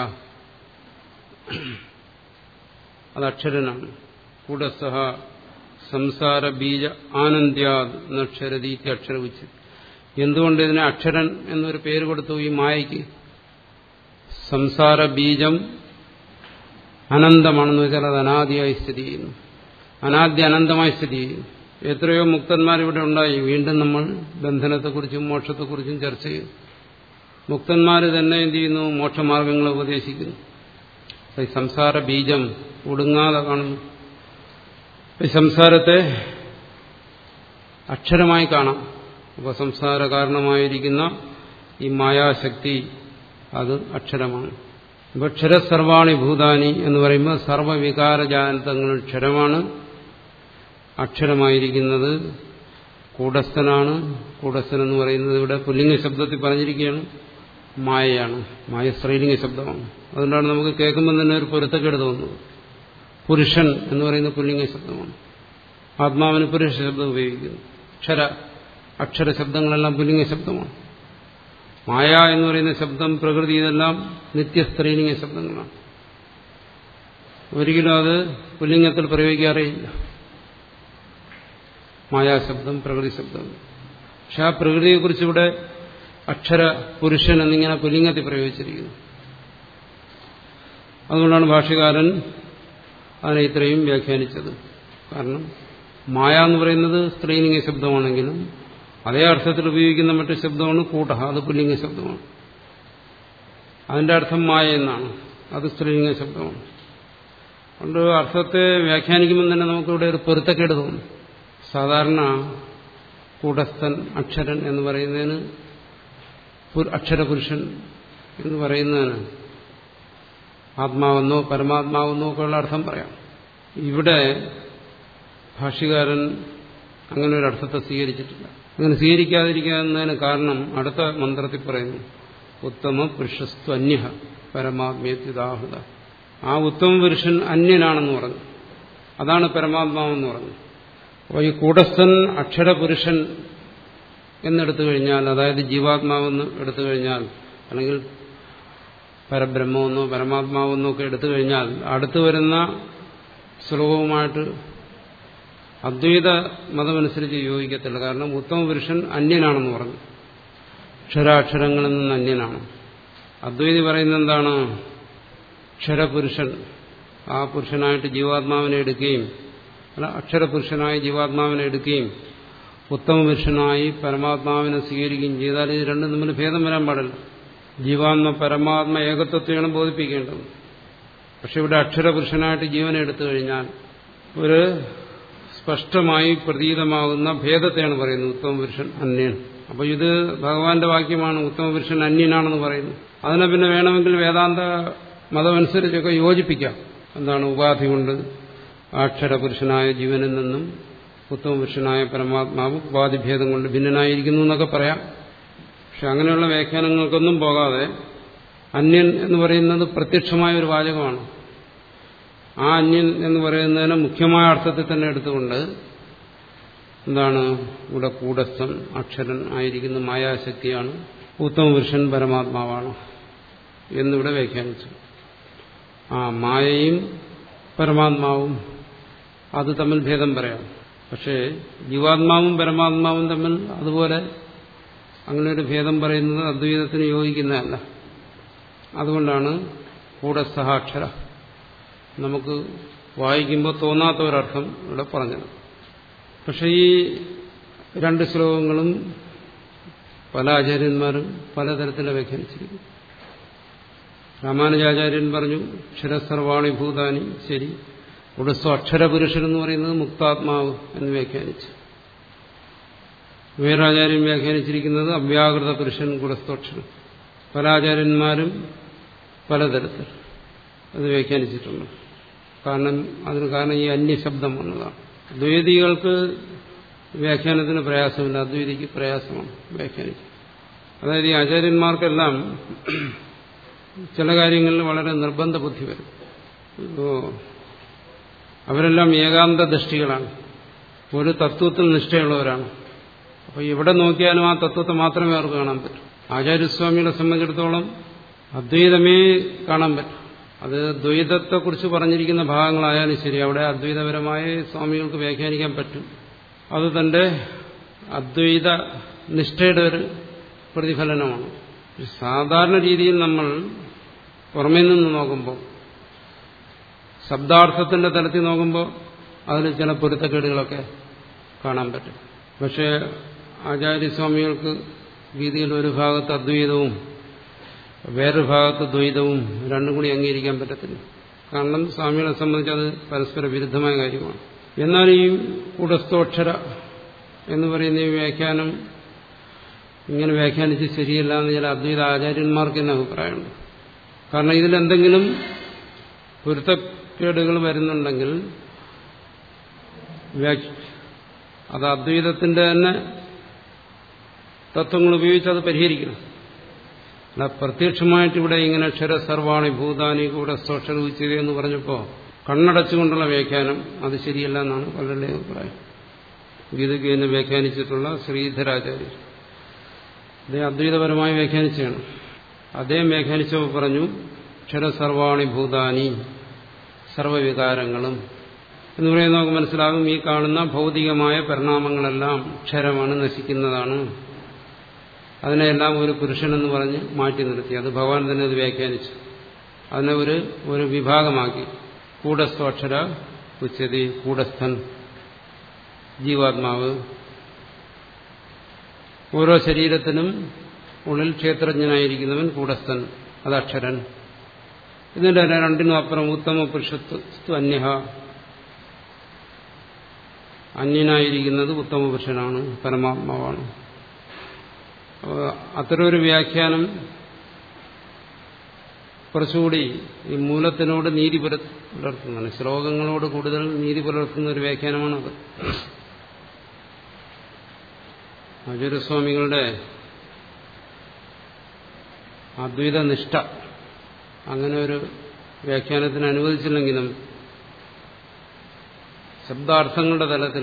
അത് അക്ഷരനാണ് കൂടസ്ഥ സംസാര ബീജ ആനന്ദ്യാത് നക്ഷരതീത്തി അക്ഷര ഉച്ച എന്തുകൊണ്ട് ഇതിനെ അക്ഷരൻ എന്നൊരു പേര് കൊടുത്തു ഈ മായയ്ക്ക് സംസാര ബീജം അനന്തമാണെന്ന് വെച്ചാൽ അത് അനാദിയായി സ്ഥിതി ചെയ്യുന്നു അനാദ്യ അനന്തമായി സ്ഥിതി ചെയ്യുന്നു എത്രയോ മുക്തന്മാരിവിടെ ഉണ്ടായി വീണ്ടും നമ്മൾ ബന്ധനത്തെക്കുറിച്ചും മോക്ഷത്തെക്കുറിച്ചും ചർച്ച ചെയ്യും മുക്തന്മാർ തന്നെ എന്ത് ചെയ്യുന്നു മോക്ഷമാർഗങ്ങളെ ഉപദേശിക്കുന്നു ഈ സംസാര ബീജം ഒടുങ്ങാതെ കാണുന്നു ഈ സംസാരത്തെ അക്ഷരമായി കാണാം അപ്പോൾ സംസാര കാരണമായിരിക്കുന്ന ഈ മായാശക്തി അത് അക്ഷരമാണ് ഇപ്പോൾ ക്ഷരസർവാണി ഭൂതാനി എന്ന് പറയുമ്പോൾ സർവവികാരജാനതങ്ങൾ ക്ഷരമാണ് അക്ഷരമായിരിക്കുന്നത് കൂടസ്ഥനാണ് കൂടസ്ഥൻ എന്ന് പറയുന്നത് ഇവിടെ പുല്ലിംഗ ശബ്ദത്തിൽ പറഞ്ഞിരിക്കുകയാണ് മായയാണ് മായ സ്ത്രീലിംഗ ശബ്ദമാണ് അതുകൊണ്ടാണ് നമുക്ക് കേൾക്കുമ്പോൾ തന്നെ ഒരു പൊരുത്തക്കേട് തോന്നുന്നത് പുരുഷൻ എന്ന് പറയുന്ന പുല്ലിംഗ ശബ്ദമാണ് ആത്മാവിന് പുരുഷ ശബ്ദം ഉപയോഗിക്കുന്നു അക്ഷര അക്ഷര ശബ്ദങ്ങളെല്ലാം പുല്ലിംഗ ശബ്ദമാണ് മായ എന്ന് പറയുന്ന ശബ്ദം പ്രകൃതി ഇതെല്ലാം നിത്യസ്ത്രീലിംഗ ശബ്ദങ്ങളാണ് ഒരിക്കലും അത് പുല്ലിംഗത്തിൽ പ്രയോഗിക്കാറേയില്ല മായാശബ്ദം പ്രകൃതി ശബ്ദം പക്ഷെ ആ പ്രകൃതിയെക്കുറിച്ച് ഇവിടെ അക്ഷര പുരുഷൻ എന്നിങ്ങനെ പുല്ലിംഗത്തിൽ പ്രയോഗിച്ചിരിക്കുന്നു അതുകൊണ്ടാണ് ഭാഷകാരൻ അതിനെ ഇത്രയും വ്യാഖ്യാനിച്ചത് കാരണം മായ എന്ന് പറയുന്നത് സ്ത്രീലിംഗ ശബ്ദമാണെങ്കിലും അതേ അർത്ഥത്തിൽ ഉപയോഗിക്കുന്ന മറ്റു ശബ്ദമാണ് കൂട്ട അത് പുല്ലിംഗ ശബ്ദമാണ് അതിന്റെ അർത്ഥം മായ എന്നാണ് അത് സ്ത്രീലിംഗ ശബ്ദമാണ് അതുകൊണ്ട് അർത്ഥത്തെ വ്യാഖ്യാനിക്കുമ്പോൾ തന്നെ നമുക്കിവിടെ ഒരു പൊരുത്തക്കേട് തോന്നും സാധാരണ കൂടസ്ഥൻ അക്ഷരൻ എന്ന് പറയുന്നതിന് അക്ഷരപുരുഷൻ എന്ന് പറയുന്നതിന് ആത്മാവെന്നോ പരമാത്മാവെന്നോ ഒക്കെയുള്ള അർത്ഥം പറയാം ഇവിടെ ഭാഷ്യകാരൻ അങ്ങനെ ഒരു അർത്ഥത്തെ സ്വീകരിച്ചിട്ടില്ല അങ്ങനെ സ്വീകരിക്കാതിരിക്കുന്നതിന് കാരണം അടുത്ത മന്ത്രത്തിൽ പറയുന്നു ഉത്തമ പുരുഷസ്തു അന്യ പരമാത്മേത്യുദാഹൃത ആ ഉത്തമ പുരുഷൻ അന്യനാണെന്ന് പറഞ്ഞു അതാണ് പരമാത്മാവെന്ന് പറഞ്ഞു അപ്പോൾ ഈ കൂടസ്ഥൻ അക്ഷരപുരുഷൻ എന്നെടുത്തു കഴിഞ്ഞാൽ അതായത് ജീവാത്മാവെന്ന് എടുത്തു കഴിഞ്ഞാൽ അല്ലെങ്കിൽ പരബ്രഹ്മമെന്നോ പരമാത്മാവെന്നോ ഒക്കെ എടുത്തു കഴിഞ്ഞാൽ അടുത്തു വരുന്ന ശ്ലോകവുമായിട്ട് അദ്വൈത മതമനുസരിച്ച് യോജിക്കത്തില്ല കാരണം ഉത്തമ പുരുഷൻ അന്യനാണെന്ന് പറഞ്ഞു അക്ഷരാക്ഷരങ്ങളിൽ നിന്ന് അന്യനാണ് അദ്വൈതി പറയുന്നത് എന്താണ് ക്ഷരപുരുഷൻ ആ പുരുഷനായിട്ട് ജീവാത്മാവിനെ എടുക്കുകയും അല്ല അക്ഷരപുരുഷനായി ജീവാത്മാവിനെ എടുക്കുകയും ഉത്തമ പുരുഷനായി പരമാത്മാവിനെ സ്വീകരിക്കുകയും ചെയ്താൽ ഇത് രണ്ടും തമ്മിൽ ഭേദം വരാൻ പാടില്ല ജീവാത്മ പരമാത്മ ഏകത്വത്തെയാണ് ബോധിപ്പിക്കേണ്ടത് പക്ഷെ ഇവിടെ അക്ഷരപുരുഷനായിട്ട് ജീവനെ എടുത്തു കഴിഞ്ഞാൽ ഒരു സ്പഷ്ടമായി പ്രതീതമാകുന്ന ഭേദത്തെയാണ് പറയുന്നത് ഉത്തമ പുരുഷൻ അന്യൻ അപ്പൊ ഇത് ഭഗവാന്റെ വാക്യമാണ് ഉത്തമ പുരുഷൻ അന്യനാണെന്ന് പറയുന്നു അതിനെ പിന്നെ വേണമെങ്കിൽ വേദാന്ത മതമനുസരിച്ചൊക്കെ യോജിപ്പിക്കാം എന്താണ് ഉപാധി കൊണ്ട് അക്ഷരപുരുഷനായ ജീവനിൽ നിന്നും ഉത്തമ പുരുഷനായ പരമാത്മാവ് ഉപാധിഭേദം കൊണ്ട് ഭിന്നനായിരിക്കുന്നു എന്നൊക്കെ പറയാം പക്ഷെ അങ്ങനെയുള്ള വ്യാഖ്യാനങ്ങൾക്കൊന്നും പോകാതെ അന്യൻ എന്ന് പറയുന്നത് പ്രത്യക്ഷമായ ഒരു വാചകമാണ് ആ അന്യൻ എന്ന് പറയുന്നതിനെ മുഖ്യമായ അർത്ഥത്തിൽ തന്നെ എടുത്തുകൊണ്ട് എന്താണ് ഇവിടെ കൂടസ്ഥൻ അക്ഷരൻ ആയിരിക്കുന്ന മായാശക്തിയാണ് ഉത്തമ പുരുഷൻ പരമാത്മാവാണ് എന്നിവിടെ വ്യാഖ്യാനിച്ചു ആ മായയും പരമാത്മാവും അത് തമ്മിൽ ഭേദം പറയാം പക്ഷേ ജീവാത്മാവും പരമാത്മാവും തമ്മിൽ അതുപോലെ അങ്ങനെ ഒരു ഭേദം പറയുന്നത് അദ്വൈതത്തിന് യോജിക്കുന്നതല്ല അതുകൊണ്ടാണ് കൂടസ്ഥഹാക്ഷര നമുക്ക് വായിക്കുമ്പോൾ തോന്നാത്ത ഒരർത്ഥം ഇവിടെ പറഞ്ഞത് പക്ഷെ ഈ രണ്ട് ശ്ലോകങ്ങളും പല ആചാര്യന്മാരും പലതരത്തിലാണ് വ്യാഖ്യാനിച്ചിരിക്കുന്നു രാമാനുജാചാര്യൻ പറഞ്ഞു ക്ഷരസർവാണി ഭൂതാനി ശരി ഉടസ്വ അക്ഷരപുരുഷൻ എന്ന് പറയുന്നത് മുക്താത്മാവ് എന്ന് വ്യാഖ്യാനിച്ചു വേറാചാര്യൻ വ്യാഖ്യാനിച്ചിരിക്കുന്നത് അവ്യാകൃത പുരുഷൻ കുടസ്ഥോക്ഷരം പല ആചാര്യന്മാരും പലതരത്തിൽ അത് വ്യാഖ്യാനിച്ചിട്ടുണ്ട് കാരണം അതിന് കാരണം ഈ അന്യശബ്ദം വന്നതാണ് ദ്വൈതികൾക്ക് വ്യാഖ്യാനത്തിന് പ്രയാസമില്ല അദ്വൈതിക്ക് പ്രയാസമാണ് വ്യാഖ്യാനിക്കും അതായത് ഈ ആചാര്യന്മാർക്കെല്ലാം ചില കാര്യങ്ങളിൽ വളരെ നിർബന്ധ ബുദ്ധി വരും ഇപ്പോൾ അവരെല്ലാം ഏകാന്ത ദൃഷ്ടികളാണ് ഒരു തത്വത്തിൽ നിഷ്ഠയുള്ളവരാണ് അപ്പോൾ എവിടെ നോക്കിയാലും ആ തത്വത്തെ മാത്രമേ അവർക്ക് കാണാൻ പറ്റൂ ആചാര്യസ്വാമികളെ സംബന്ധിച്ചിടത്തോളം അദ്വൈതമേ കാണാൻ പറ്റും അത് ദ്വൈതത്തെക്കുറിച്ച് പറഞ്ഞിരിക്കുന്ന ഭാഗങ്ങളായാലും ശരി അവിടെ അദ്വൈതപരമായ സ്വാമികൾക്ക് വ്യാഖ്യാനിക്കാൻ പറ്റും അത് തന്റെ അദ്വൈത നിഷ്ഠയുടെ ഒരു പ്രതിഫലനമാണ് സാധാരണ രീതിയിൽ നമ്മൾ പുറമേ നിന്ന് നോക്കുമ്പോൾ ശബ്ദാർത്ഥത്തിന്റെ തലത്തിൽ നോക്കുമ്പോൾ അതിൽ ചില പൊരുത്തക്കേടുകളൊക്കെ കാണാൻ പറ്റും പക്ഷേ ആചാര്യസ്വാമികൾക്ക് ഗീതയിൽ ഒരു ഭാഗത്ത് അദ്വൈതവും വേറൊരു ഭാഗത്ത് ദ്വൈതവും രണ്ടും കൂടി അംഗീകരിക്കാൻ പറ്റത്തില്ല കാരണം സ്വാമികളെ സംബന്ധിച്ച് അത് പരസ്പര വിരുദ്ധമായ കാര്യമാണ് എന്നാൽ ഈ കൂടസ്ഥോക്ഷര എന്ന് പറയുന്ന ഈ വ്യാഖ്യാനം ഇങ്ങനെ വ്യാഖ്യാനിച്ച് ശരിയല്ല എന്ന് ചില അദ്വൈത ആചാര്യന്മാർക്ക് തന്നെ അഭിപ്രായമുണ്ട് കാരണം ഇതിലെന്തെങ്കിലും പൊരുത്തക്കേടുകൾ വരുന്നുണ്ടെങ്കിൽ അത് അദ്വൈതത്തിന്റെ തന്നെ തത്വങ്ങൾ ഉപയോഗിച്ച് അത് പരിഹരിക്കണം അല്ല പ്രത്യക്ഷമായിട്ട് ഇവിടെ ഇങ്ങനെ അക്ഷര സർവാണി ഭൂതാനി കൂടെ സ്വക്ഷര ഉച്ചത് എന്ന് പറഞ്ഞപ്പോൾ കണ്ണടച്ചുകൊണ്ടുള്ള വ്യാഖ്യാനം അത് ശരിയല്ല എന്നാണ് പലരുടെയും അഭിപ്രായം ഗീതയ്ക്ക് തന്നെ വ്യാഖ്യാനിച്ചിട്ടുള്ള ശ്രീധരാചാര്യർ അദ്ദേഹം അദ്വൈതപരമായി വ്യാഖ്യാനിച്ചാണ് അദ്ദേഹം വ്യാഖ്യാനിച്ചപ്പോൾ പറഞ്ഞു ക്ഷരസർവാണി ഭൂതാനി സർവവികാരങ്ങളും എന്ന് പറയുന്നത് നമുക്ക് മനസ്സിലാകും ഈ കാണുന്ന ഭൗതികമായ പരിണാമങ്ങളെല്ലാം ക്ഷരമാണ് നശിക്കുന്നതാണ് അതിനെല്ലാം ഒരു പുരുഷനെന്ന് പറഞ്ഞ് മാറ്റി നിർത്തി അത് ഭഗവാൻ തന്നെ അത് വ്യാഖ്യാനിച്ചു അതിനെ ഒരു ഒരു വിഭാഗമാക്കി കൂടസ്ഥോക്ഷര ഉച്ചതി കൂടസ്ഥൻ ജീവാത്മാവ് ഓരോ ശരീരത്തിനും ഉള്ളിൽ ക്ഷേത്രജ്ഞനായിരിക്കുന്നവൻ കൂടസ്ഥൻ അത് അക്ഷരൻ ഇതിന്റെ രണ്ടിനും അപ്പുറം ഉത്തമ പുരുഷത്വ അന്യഹ അന്യനായിരിക്കുന്നത് ഉത്തമ പുരുഷനാണ് പരമാത്മാവാണ് അത്തരമൊരു വ്യാഖ്യാനം കുറച്ചുകൂടി ഈ മൂലത്തിനോട് നീതി പുലർത്തുന്നതാണ് ശ്ലോകങ്ങളോട് കൂടുതൽ നീതി പുലർത്തുന്ന ഒരു വ്യാഖ്യാനമാണത് ആചാര്യസ്വാമികളുടെ അദ്വൈത നിഷ്ഠ അങ്ങനെ ഒരു വ്യാഖ്യാനത്തിന് അനുവദിച്ചില്ലെങ്കിലും ശബ്ദാർത്ഥങ്ങളുടെ തലത്തിൽ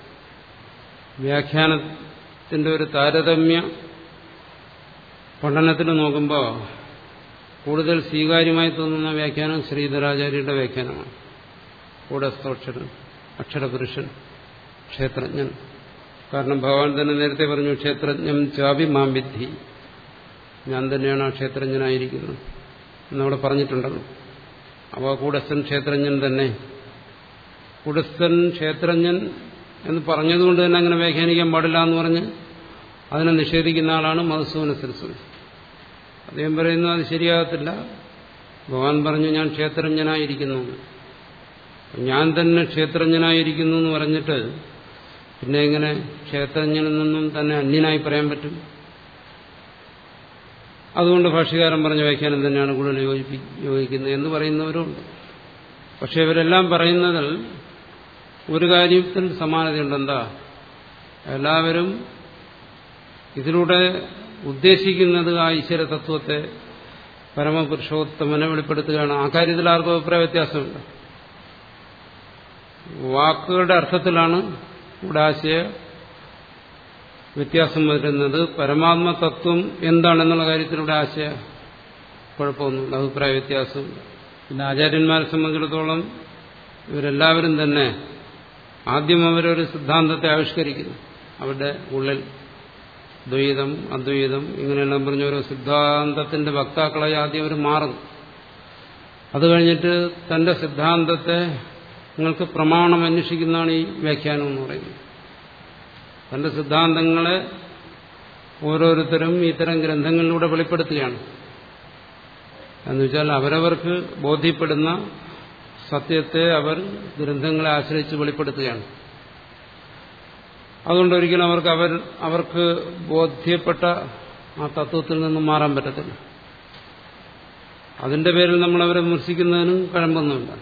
വ്യാഖ്യാനത്തിന്റെ ഒരു താരതമ്യ പഠനത്തിൽ നോക്കുമ്പോൾ കൂടുതൽ സ്വീകാര്യമായി തോന്നുന്ന വ്യാഖ്യാനം ശ്രീധരാചാര്യയുടെ വ്യാഖ്യാനമാണ് കൂടസ്ഥോക്ഷരൻ അക്ഷരപുരുഷൻ ക്ഷേത്രജ്ഞൻ കാരണം ഭഗവാൻ തന്നെ നേരത്തെ പറഞ്ഞു ക്ഷേത്രജ്ഞം ചാപി മാം വിദ്ധി ഞാൻ തന്നെയാണ് ആ ക്ഷേത്രജ്ഞനായിരിക്കുന്നത് എന്നവിടെ പറഞ്ഞിട്ടുണ്ടല്ലോ അപ്പോൾ കൂടസ്ഥൻ ക്ഷേത്രജ്ഞൻ തന്നെ കൂടസ്ഥൻ ക്ഷേത്രജ്ഞൻ എന്ന് പറഞ്ഞതുകൊണ്ട് തന്നെ അങ്ങനെ വ്യാഖ്യാനിക്കാൻ പാടില്ല എന്ന് പറഞ്ഞ് അതിനെ നിഷേധിക്കുന്ന ആളാണ് മധുസൂന സരസ്വതി അദ്ദേഹം പറയുന്നു അത് ശരിയാകത്തില്ല ഭഗവാൻ പറഞ്ഞു ഞാൻ ക്ഷേത്രജ്ഞനായിരിക്കുന്നു ഞാൻ തന്നെ ക്ഷേത്രജ്ഞനായിരിക്കുന്നു എന്ന് പറഞ്ഞിട്ട് പിന്നെ എങ്ങനെ ക്ഷേത്രജ്ഞനിൽ നിന്നും തന്നെ അന്യനായി പറയാൻ പറ്റും അതുകൊണ്ട് ഭാഷ്യകാരൻ പറഞ്ഞ വ്യാഖ്യാനം തന്നെയാണ് കൂടുതൽ യോജിപ്പി യോജിക്കുന്നത് എന്ന് പറയുന്നവരുണ്ട് പക്ഷെ ഇവരെല്ലാം പറയുന്നതിൽ ഒരു കാര്യത്തിൽ സമാനതയുണ്ട് എന്താ എല്ലാവരും ഇതിലൂടെ ഉദ്ദേശിക്കുന്നത് ആ ഈശ്വര തത്വത്തെ പരമപുരുഷോത്തമനെ വെളിപ്പെടുത്തുകയാണ് ആ കാര്യത്തിൽ ആർക്കും അഭിപ്രായ വ്യത്യാസമുണ്ട് വാക്കുകളുടെ അർത്ഥത്തിലാണ് ഇവിടെ ആശയ വ്യത്യാസം വരുന്നത് പരമാത്മ തത്വം എന്താണെന്നുള്ള കാര്യത്തിലൂടെ ആശയ കുഴപ്പമൊന്നുമില്ല അഭിപ്രായ വ്യത്യാസമില്ല പിന്നെ ആചാര്യന്മാരെ സംബന്ധിച്ചിടത്തോളം ഇവരെല്ലാവരും തന്നെ ആദ്യം അവരൊരു സിദ്ധാന്തത്തെ ആവിഷ്കരിക്കുന്നു അവരുടെ ഉള്ളിൽ ദ്വൈതം അദ്വൈതം ഇങ്ങനെയെല്ലാം പറഞ്ഞ ഓരോ സിദ്ധാന്തത്തിന്റെ വക്താക്കളായി ആദ്യം അവർ മാറുന്നു അത് കഴിഞ്ഞിട്ട് തന്റെ സിദ്ധാന്തത്തെ നിങ്ങൾക്ക് പ്രമാണം അന്വേഷിക്കുന്നതാണ് ഈ വ്യാഖ്യാനം എന്ന് പറയുന്നത് തന്റെ സിദ്ധാന്തങ്ങളെ ഓരോരുത്തരും ഇത്തരം ഗ്രന്ഥങ്ങളിലൂടെ വെളിപ്പെടുത്തുകയാണ് എന്നുവെച്ചാൽ അവരവർക്ക് ബോധ്യപ്പെടുന്ന സത്യത്തെ അവർ ഗ്രന്ഥങ്ങളെ ആശ്രയിച്ച് വെളിപ്പെടുത്തുകയാണ് അതുകൊണ്ട് ഒരിക്കലും അവർക്ക് അവർ അവർക്ക് ബോധ്യപ്പെട്ട ആ തത്വത്തിൽ നിന്നും മാറാൻ പറ്റത്തില്ല അതിന്റെ പേരിൽ നമ്മൾ അവരെ വിമർശിക്കുന്നതിനും കഴമ്പൊന്നുമില്ല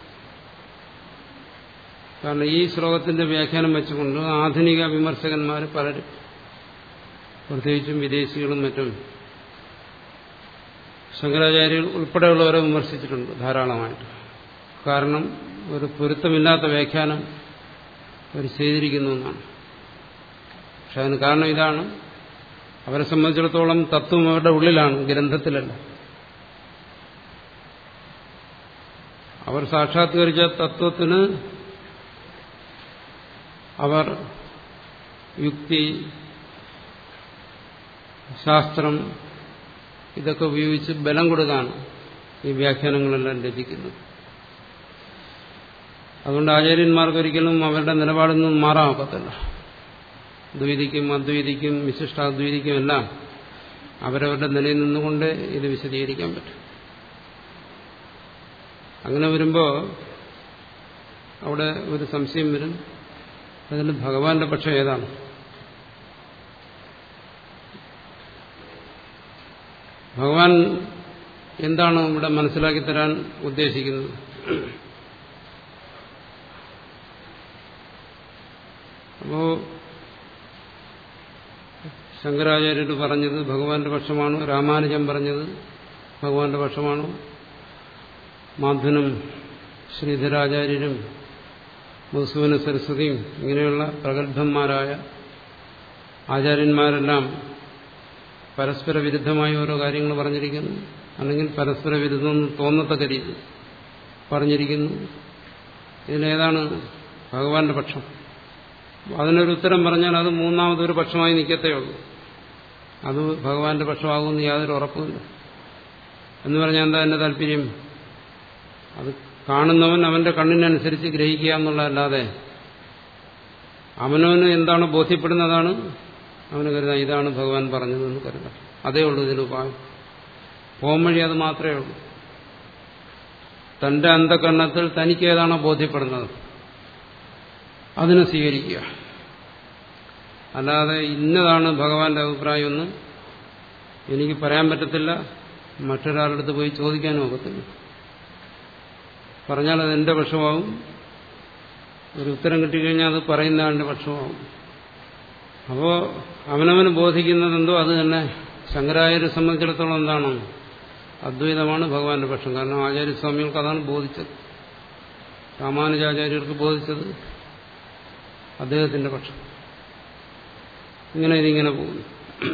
കാരണം ഈ ശ്ലോകത്തിന്റെ വ്യാഖ്യാനം വെച്ചുകൊണ്ട് ആധുനിക വിമർശകന്മാർ പലരും പ്രത്യേകിച്ചും വിദേശികളും മറ്റും ശങ്കരാചാര്യർ ഉൾപ്പെടെയുള്ളവരെ വിമർശിച്ചിട്ടുണ്ട് ധാരാളമായിട്ട് കാരണം ഒരു പൊരുത്തമില്ലാത്ത വ്യാഖ്യാനം അവർ ചെയ്തിരിക്കുന്നു എന്നാണ് പക്ഷെ അതിന് കാരണം ഇതാണ് അവരെ സംബന്ധിച്ചിടത്തോളം തത്വം അവരുടെ ഉള്ളിലാണ് ഗ്രന്ഥത്തിലല്ല അവർ സാക്ഷാത്കരിച്ച തത്വത്തിന് അവർ യുക്തി ശാസ്ത്രം ഇതൊക്കെ ഉപയോഗിച്ച് ബലം കൊടുക്കാണ് ഈ വ്യാഖ്യാനങ്ങളെല്ലാം രചിക്കുന്നത് അതുകൊണ്ട് ആചാര്യന്മാർക്ക് ഒരിക്കലും അവരുടെ നിലപാടിൽ നിന്നും മാറാൻ ഒക്കത്തില്ല ദ്വൈതിക്കും അദ്വൈതിക്കും വിശിഷ്ടാദ്വൈതിക്കും എല്ലാം അവരവരുടെ നിലയിൽ നിന്നുകൊണ്ട് ഇത് വിശദീകരിക്കാൻ പറ്റും അങ്ങനെ വരുമ്പോൾ അവിടെ ഒരു സംശയം വരും അതിൽ ഭഗവാന്റെ പക്ഷം ഏതാണ് ഭഗവാൻ എന്താണ് ഇവിടെ മനസ്സിലാക്കി തരാൻ ഉദ്ദേശിക്കുന്നത് അപ്പോ ശങ്കരാചാര്യർ പറഞ്ഞത് ഭഗവാന്റെ പക്ഷമാണോ രാമാനുജൻ പറഞ്ഞത് ഭഗവാന്റെ പക്ഷമാണോ മാധുനും ശ്രീധരാചാര്യരും മധുസൂന സരസ്വതിയും ഇങ്ങനെയുള്ള പ്രഗത്ഭന്മാരായ ആചാര്യന്മാരെല്ലാം പരസ്പര വിരുദ്ധമായി ഓരോ കാര്യങ്ങൾ പറഞ്ഞിരിക്കുന്നു അല്ലെങ്കിൽ പരസ്പര വിരുദ്ധം തോന്നത്തക്ക രീതി പറഞ്ഞിരിക്കുന്നു ഇതിലേതാണ് ഭഗവാന്റെ പക്ഷം അതിനൊരു ഉത്തരം പറഞ്ഞാൽ അത് മൂന്നാമതൊരു പക്ഷമായി നിൽക്കത്തേ ഉള്ളൂ അത് ഭഗവാന്റെ പക്ഷമാകുമെന്ന് യാതൊരു ഉറപ്പുമില്ല എന്ന് പറഞ്ഞാൽ എന്താ എന്റെ താല്പര്യം അത് കാണുന്നവൻ അവന്റെ കണ്ണിനനുസരിച്ച് ഗ്രഹിക്കുക എന്നുള്ളതല്ലാതെ അവനവന് എന്താണ് ബോധ്യപ്പെടുന്നതാണ് അവന് കരുതാം ഇതാണ് ഭഗവാൻ പറഞ്ഞതെന്ന് കരുതാം അതേ ഉള്ളൂ ഇതിന് ഉപായം പോംവഴി അത് മാത്രമേ ഉള്ളൂ തന്റെ അന്ധകരണത്തിൽ തനിക്ക് ഏതാണോ ബോധ്യപ്പെടുന്നത് അതിനെ സ്വീകരിക്കുക അല്ലാതെ ഇന്നതാണ് ഭഗവാന്റെ അഭിപ്രായമെന്ന് എനിക്ക് പറയാൻ പറ്റത്തില്ല മറ്റൊരാളുടെ അടുത്ത് പോയി ചോദിക്കാനും ഒക്കത്തില്ല പറഞ്ഞാൽ അത് എന്റെ പക്ഷമാവും ഒരു ഉത്തരം കിട്ടിക്കഴിഞ്ഞാൽ അത് പറയുന്ന ആളുടെ പക്ഷമാവും അപ്പോ അവനവന് ബോധിക്കുന്നതെന്തോ അത് തന്നെ ശങ്കരാചാര്യെ സംബന്ധിച്ചിടത്തോളം എന്താണ് അദ്വൈതമാണ് ഭഗവാന്റെ പക്ഷം കാരണം ആചാര്യസ്വാമികൾക്ക് അതാണ് ബോധിച്ചത് രാമാനുജാചാര്യർക്ക് ബോധിച്ചത് അദ്ദേഹത്തിന്റെ പക്ഷം ഇങ്ങനെ ഇതിങ്ങനെ പോകുന്നു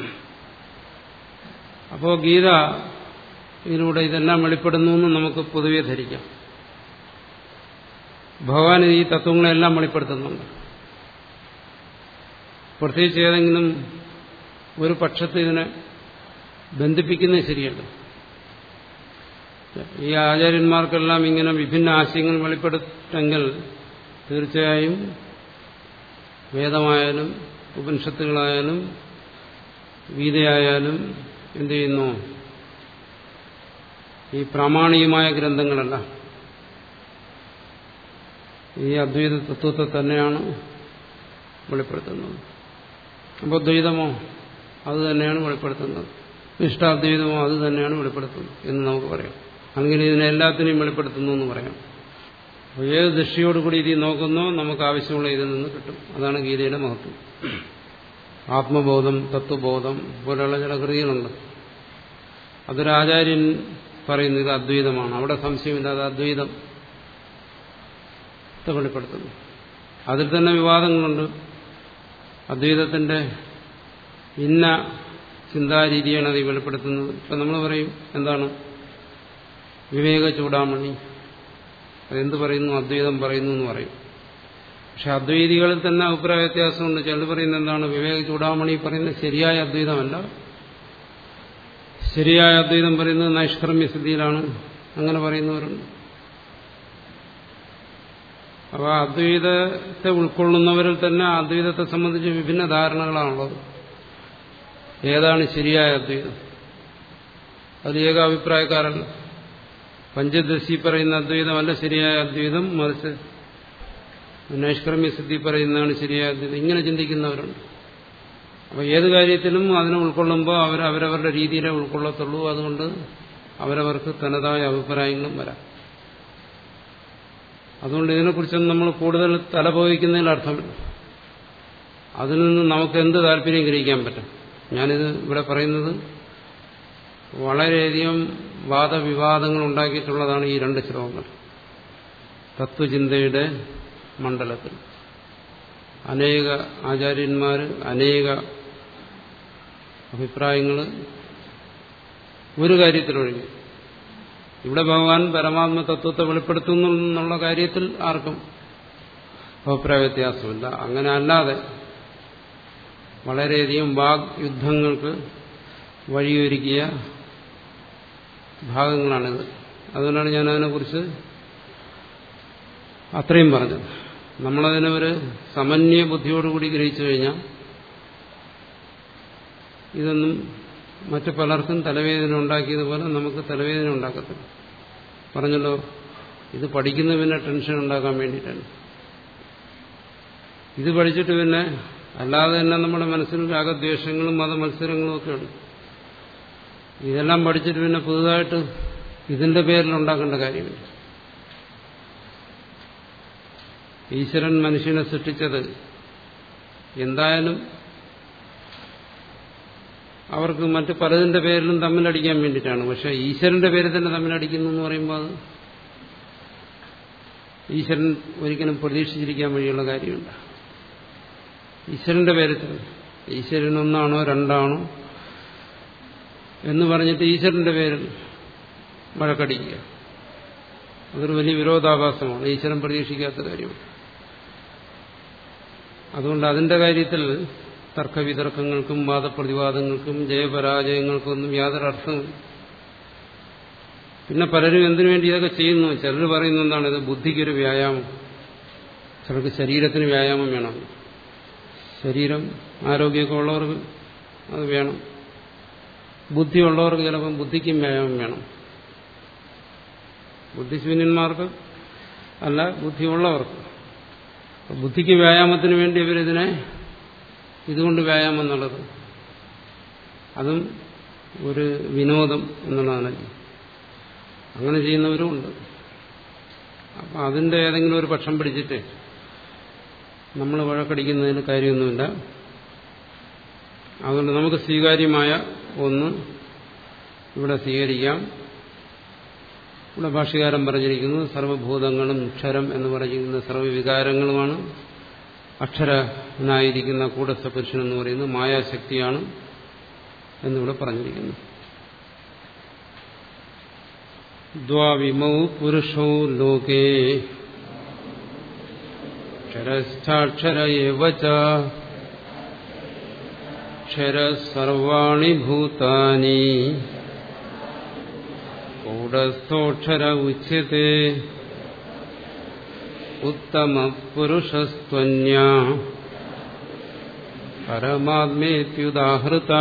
അപ്പോ ഗീത ഇതിലൂടെ ഇതെല്ലാം വെളിപ്പെടുന്നു എന്ന് നമുക്ക് പൊതുവെ ധരിക്കാം ഭഗവാൻ ഈ തത്വങ്ങളെല്ലാം വെളിപ്പെടുത്തുന്നുണ്ട് പ്രത്യേകിച്ച് ഏതെങ്കിലും ഒരു പക്ഷത്ത് ഇതിനെ ബന്ധിപ്പിക്കുന്നത് ശരിയല്ല ഈ ആചാര്യന്മാർക്കെല്ലാം ഇങ്ങനെ വിഭിന്ന ആശയങ്ങൾ വെളിപ്പെടുത്തെങ്കിൽ തീർച്ചയായും വേദമായാലും ഉപനിഷത്തുകളായാലും ഗീതയായാലും എന്ത് ചെയ്യുന്നു ഈ പ്രാമാണികമായ ഗ്രന്ഥങ്ങളല്ല ഈ അദ്വൈത തത്വത്തെ തന്നെയാണ് വെളിപ്പെടുത്തുന്നത് അപ്പോൾ ദ്വൈതമോ അത് തന്നെയാണ് വെളിപ്പെടുത്തുന്നത് ഇഷ്ടാദ്വൈതമോ അത് തന്നെയാണ് വെളിപ്പെടുത്തുന്നത് എന്ന് നമുക്ക് പറയാം അല്ലെങ്കിൽ ഇതിനെ എല്ലാത്തിനെയും വെളിപ്പെടുത്തുന്നു എന്ന് പറയാം അപ്പോൾ ഏത് ദൃഷ്ടിയോടുകൂടി ഇത് നോക്കുന്നോ നമുക്ക് ആവശ്യമുള്ള ഇതിൽ നിന്ന് കിട്ടും അതാണ് ഗീതയുടെ മഹത്വം ആത്മബോധം തത്വബോധം പോലെയുള്ള ചില കൃതികളുണ്ട് അതൊരാചാര്യൻ പറയുന്നു ഇത് അദ്വൈതമാണ് അവിടെ സംശയമില്ല അത് അദ്വൈതം വെളിപ്പെടുത്തുന്നു അതിൽ തന്നെ വിവാദങ്ങളുണ്ട് അദ്വൈതത്തിന്റെ ഇന്ന ചിന്താരീതിയാണ് അത് വെളിപ്പെടുത്തുന്നത് ഇപ്പം നമ്മൾ പറയും എന്താണ് വിവേക ചൂടാമണി അതെന്ത് പറയുന്നു അദ്വൈതം പറയുന്നു എന്ന് പറയും പക്ഷെ അദ്വൈതികളിൽ തന്നെ അഭിപ്രായ വ്യത്യാസമുണ്ട് ചിലർ പറയുന്നത് എന്താണ് വിവേക ചൂടാമണി പറയുന്നത് ശരിയായ അദ്വൈതമല്ല ശരിയായ അദ്വൈതം പറയുന്നത് നൈഷ്കർമ്മ്യ സ്ഥിതിയിലാണ് അങ്ങനെ പറയുന്നവരുണ്ട് അപ്പോൾ അദ്വൈതത്തെ ഉൾക്കൊള്ളുന്നവരിൽ തന്നെ അദ്വൈതത്തെ സംബന്ധിച്ച് വിഭിന്ന ധാരണകളാണുള്ളത് ഏതാണ് ശരിയായ അദ്വൈതം അത് ഏകാഭിപ്രായക്കാരല്ല പഞ്ചദശി പറയുന്ന അദ്വൈതമല്ല ശരിയായ അദ്വൈതം മറിച്ച് നൈഷ്കർമ്മ്യ സിദ്ധി പറയുന്നതാണ് ശരിയായ അദ്വൈതം ഇങ്ങനെ ചിന്തിക്കുന്നവരുണ്ട് അപ്പോൾ ഏത് കാര്യത്തിലും അതിനെ ഉൾക്കൊള്ളുമ്പോൾ അവർ അവരവരുടെ രീതിയിലേ ഉൾക്കൊള്ളത്തുള്ളൂ അതുകൊണ്ട് അവരവർക്ക് തനതായ അഭിപ്രായങ്ങളും വരാം അതുകൊണ്ട് ഇതിനെക്കുറിച്ചൊന്നും നമ്മൾ കൂടുതൽ തലപോയിക്കുന്നതിൽ അർത്ഥമില്ല അതിൽ നിന്ന് നമുക്ക് എന്ത് താല്പര്യം ഗ്രഹിക്കാൻ പറ്റും ഞാനിത് ഇവിടെ പറയുന്നത് വളരെയധികം വാദവിവാദങ്ങൾ ഉണ്ടാക്കിയിട്ടുള്ളതാണ് ഈ രണ്ട് ശ്ലോകങ്ങൾ തത്വചിന്തയുടെ മണ്ഡലത്തിൽ അനേക ആചാര്യന്മാർ അനേക അഭിപ്രായങ്ങൾ ഒരു കാര്യത്തിലൊഴിഞ്ഞു ഇവിടെ ഭഗവാൻ പരമാത്മ തത്വത്തെ വെളിപ്പെടുത്തുന്നു എന്നുള്ള കാര്യത്തിൽ ആർക്കും അഭിപ്രായ വ്യത്യാസമില്ല അങ്ങനെ അല്ലാതെ വളരെയധികം വാഗ് യുദ്ധങ്ങൾക്ക് വഴിയൊരുക്കിയ ഭാഗങ്ങളാണിത് അതുകൊണ്ടാണ് ഞാൻ അതിനെക്കുറിച്ച് അത്രയും പറഞ്ഞത് നമ്മളതിനെ ഒരു സമന്വയ ബുദ്ധിയോടുകൂടി ഗ്രഹിച്ചു കഴിഞ്ഞാൽ ഇതൊന്നും മറ്റു പലർക്കും തലവേദന ഉണ്ടാക്കിയതുപോലെ നമുക്ക് തലവേദന ഉണ്ടാക്കത്തില്ല പറഞ്ഞല്ലോ ഇത് പഠിക്കുന്ന പിന്നെ ടെൻഷൻ ഉണ്ടാക്കാൻ വേണ്ടിയിട്ടാണ് ഇത് പഠിച്ചിട്ട് പിന്നെ അല്ലാതെ തന്നെ നമ്മുടെ മനസ്സിൽ രാഗദ്വേഷങ്ങളും മതമത്സരങ്ങളും ഒക്കെ ഉണ്ട് ഇതെല്ലാം പഠിച്ചിട്ട് പിന്നെ പുതുതായിട്ട് ഇതിന്റെ പേരിൽ ഉണ്ടാക്കേണ്ട കാര്യമില്ല ഈശ്വരൻ മനുഷ്യനെ സൃഷ്ടിച്ചത് എന്തായാലും അവർക്ക് മറ്റു പലതിന്റെ പേരിലും തമ്മിലടിക്കാൻ വേണ്ടിയിട്ടാണ് പക്ഷെ ഈശ്വരന്റെ പേരിൽ തന്നെ തമ്മിലടിക്കുന്നു എന്ന് പറയുമ്പോൾ അത് ഈശ്വരൻ ഒരിക്കലും പ്രതീക്ഷിച്ചിരിക്കാൻ വഴിയുള്ള കാര്യമുണ്ട് ഈശ്വരന്റെ പേരിൽ തന്നെ ഈശ്വരൻ ഒന്നാണോ രണ്ടാണോ എന്ന് പറഞ്ഞിട്ട് ഈശ്വരന്റെ പേരിൽ വഴക്കടിക്കുക അതൊരു വലിയ വിരോധാഭാസമാണ് ഈശ്വരൻ പ്രതീക്ഷിക്കാത്ത കാര്യമാണ് അതുകൊണ്ട് അതിന്റെ കാര്യത്തിൽ തർക്കവിതർക്കങ്ങൾക്കും വാദപ്രതിവാദങ്ങൾക്കും ജയപരാജയങ്ങൾക്കും ഒന്നും യാതൊരു അർത്ഥവും പിന്നെ പലരും എന്തിനു വേണ്ടി ഇതൊക്കെ ചെയ്യുന്നു ചിലർ പറയുന്ന എന്താണ് ഇത് ബുദ്ധിക്കൊരു വ്യായാമം ചിലർക്ക് ശരീരത്തിന് വ്യായാമം വേണം ശരീരം ആരോഗ്യമൊക്കെ ഉള്ളവർക്ക് അത് വേണം ബുദ്ധിയുള്ളവർക്ക് ചിലപ്പം ബുദ്ധിക്കും വ്യായാമം വേണം ബുദ്ധിശൂന്യന്മാർക്ക് അല്ല ബുദ്ധിയുള്ളവർക്ക് ബുദ്ധിക്ക് വ്യായാമത്തിന് വേണ്ടി ഇവരിതിനെ ഇതുകൊണ്ട് വ്യായാമം എന്നുള്ളത് അതും ഒരു വിനോദം എന്നുള്ളതാണ് അങ്ങനെ ചെയ്യുന്നവരുമുണ്ട് അപ്പം അതിൻ്റെ ഏതെങ്കിലും ഒരു പക്ഷം പിടിച്ചിട്ട് നമ്മൾ വഴക്കടിക്കുന്നതിന് കാര്യമൊന്നുമില്ല അതുകൊണ്ട് നമുക്ക് സ്വീകാര്യമായ ഒന്ന് ഇവിടെ സ്വീകരിക്കാം ഇവിടെ ഭാഷ്യകാരൻ പറഞ്ഞിരിക്കുന്നത് സർവഭൂതങ്ങളും ക്ഷരം എന്ന് പറഞ്ഞിരിക്കുന്ന സർവ്വവികാരങ്ങളുമാണ് അക്ഷരനായിരിക്കുന്ന കൂടസ്ഥ പുരുഷൻ എന്ന് പറയുന്നത് മായാശക്തിയാണ് എന്നിവിടെ പറഞ്ഞിരിക്കുന്നു ദ്വാവിമൗ പുരുഷോ ലോകേ ക്ഷരസ്ഥാക്ഷര ക്ഷര സർവാണി ഭൂതാനി കൂടസ്ഥോക്ഷര ഉച്യത്തെ ഉത്തമ പുരുഷസ്ത്വന്യ പരമാത്മേത്യുദാഹൃത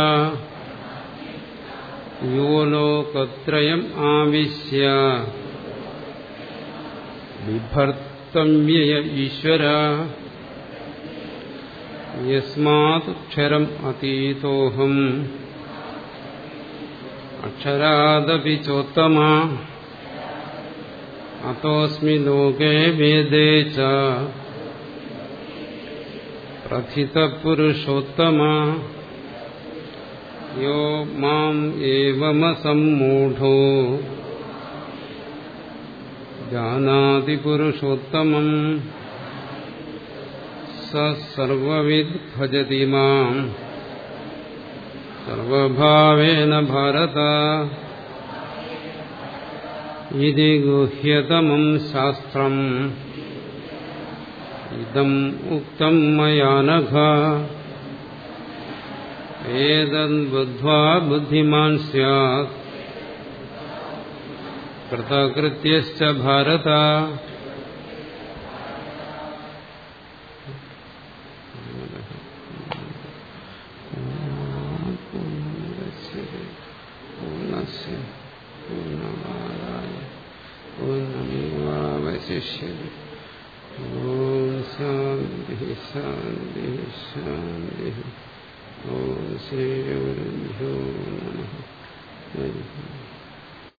യോ ലോകത്രയം ആവിശ്യ വ്യയ ഈശ്വര യസ്മാക്ഷരം അതീതോഹം അക്ഷരാദപി ചോത്തമ അതോസ്മി ലോകേ വേദേ ച പ്രഥിതപുരുഷോത്തമ യോ മാം ഏവമസമ്മൂഢോ ജാനാതി പുരുഷോത്തമം സർവവിദ് ഭജതി മാം സർവഭാവേന ഭാരത ഇതി ഗുഹ്യതമം ശാസ്ത്രം ഇതം ഉക്തം മയാ നഘ ഏതദ്ബുദ്ധ്വാ ബുദ്ധിമാൻ സ്യാത് കൃതകൃത്യശ്ച ഭാരത പൂർണ്ണസ്യ പൂർണ്ണമാദായ പൂർണ്ണമേവാവശിഷ്യതി ഓം ശാന്തി ശാന്തി ശാന്തി ഓം ശ്രീ ഗുരുഭ്യോ നമ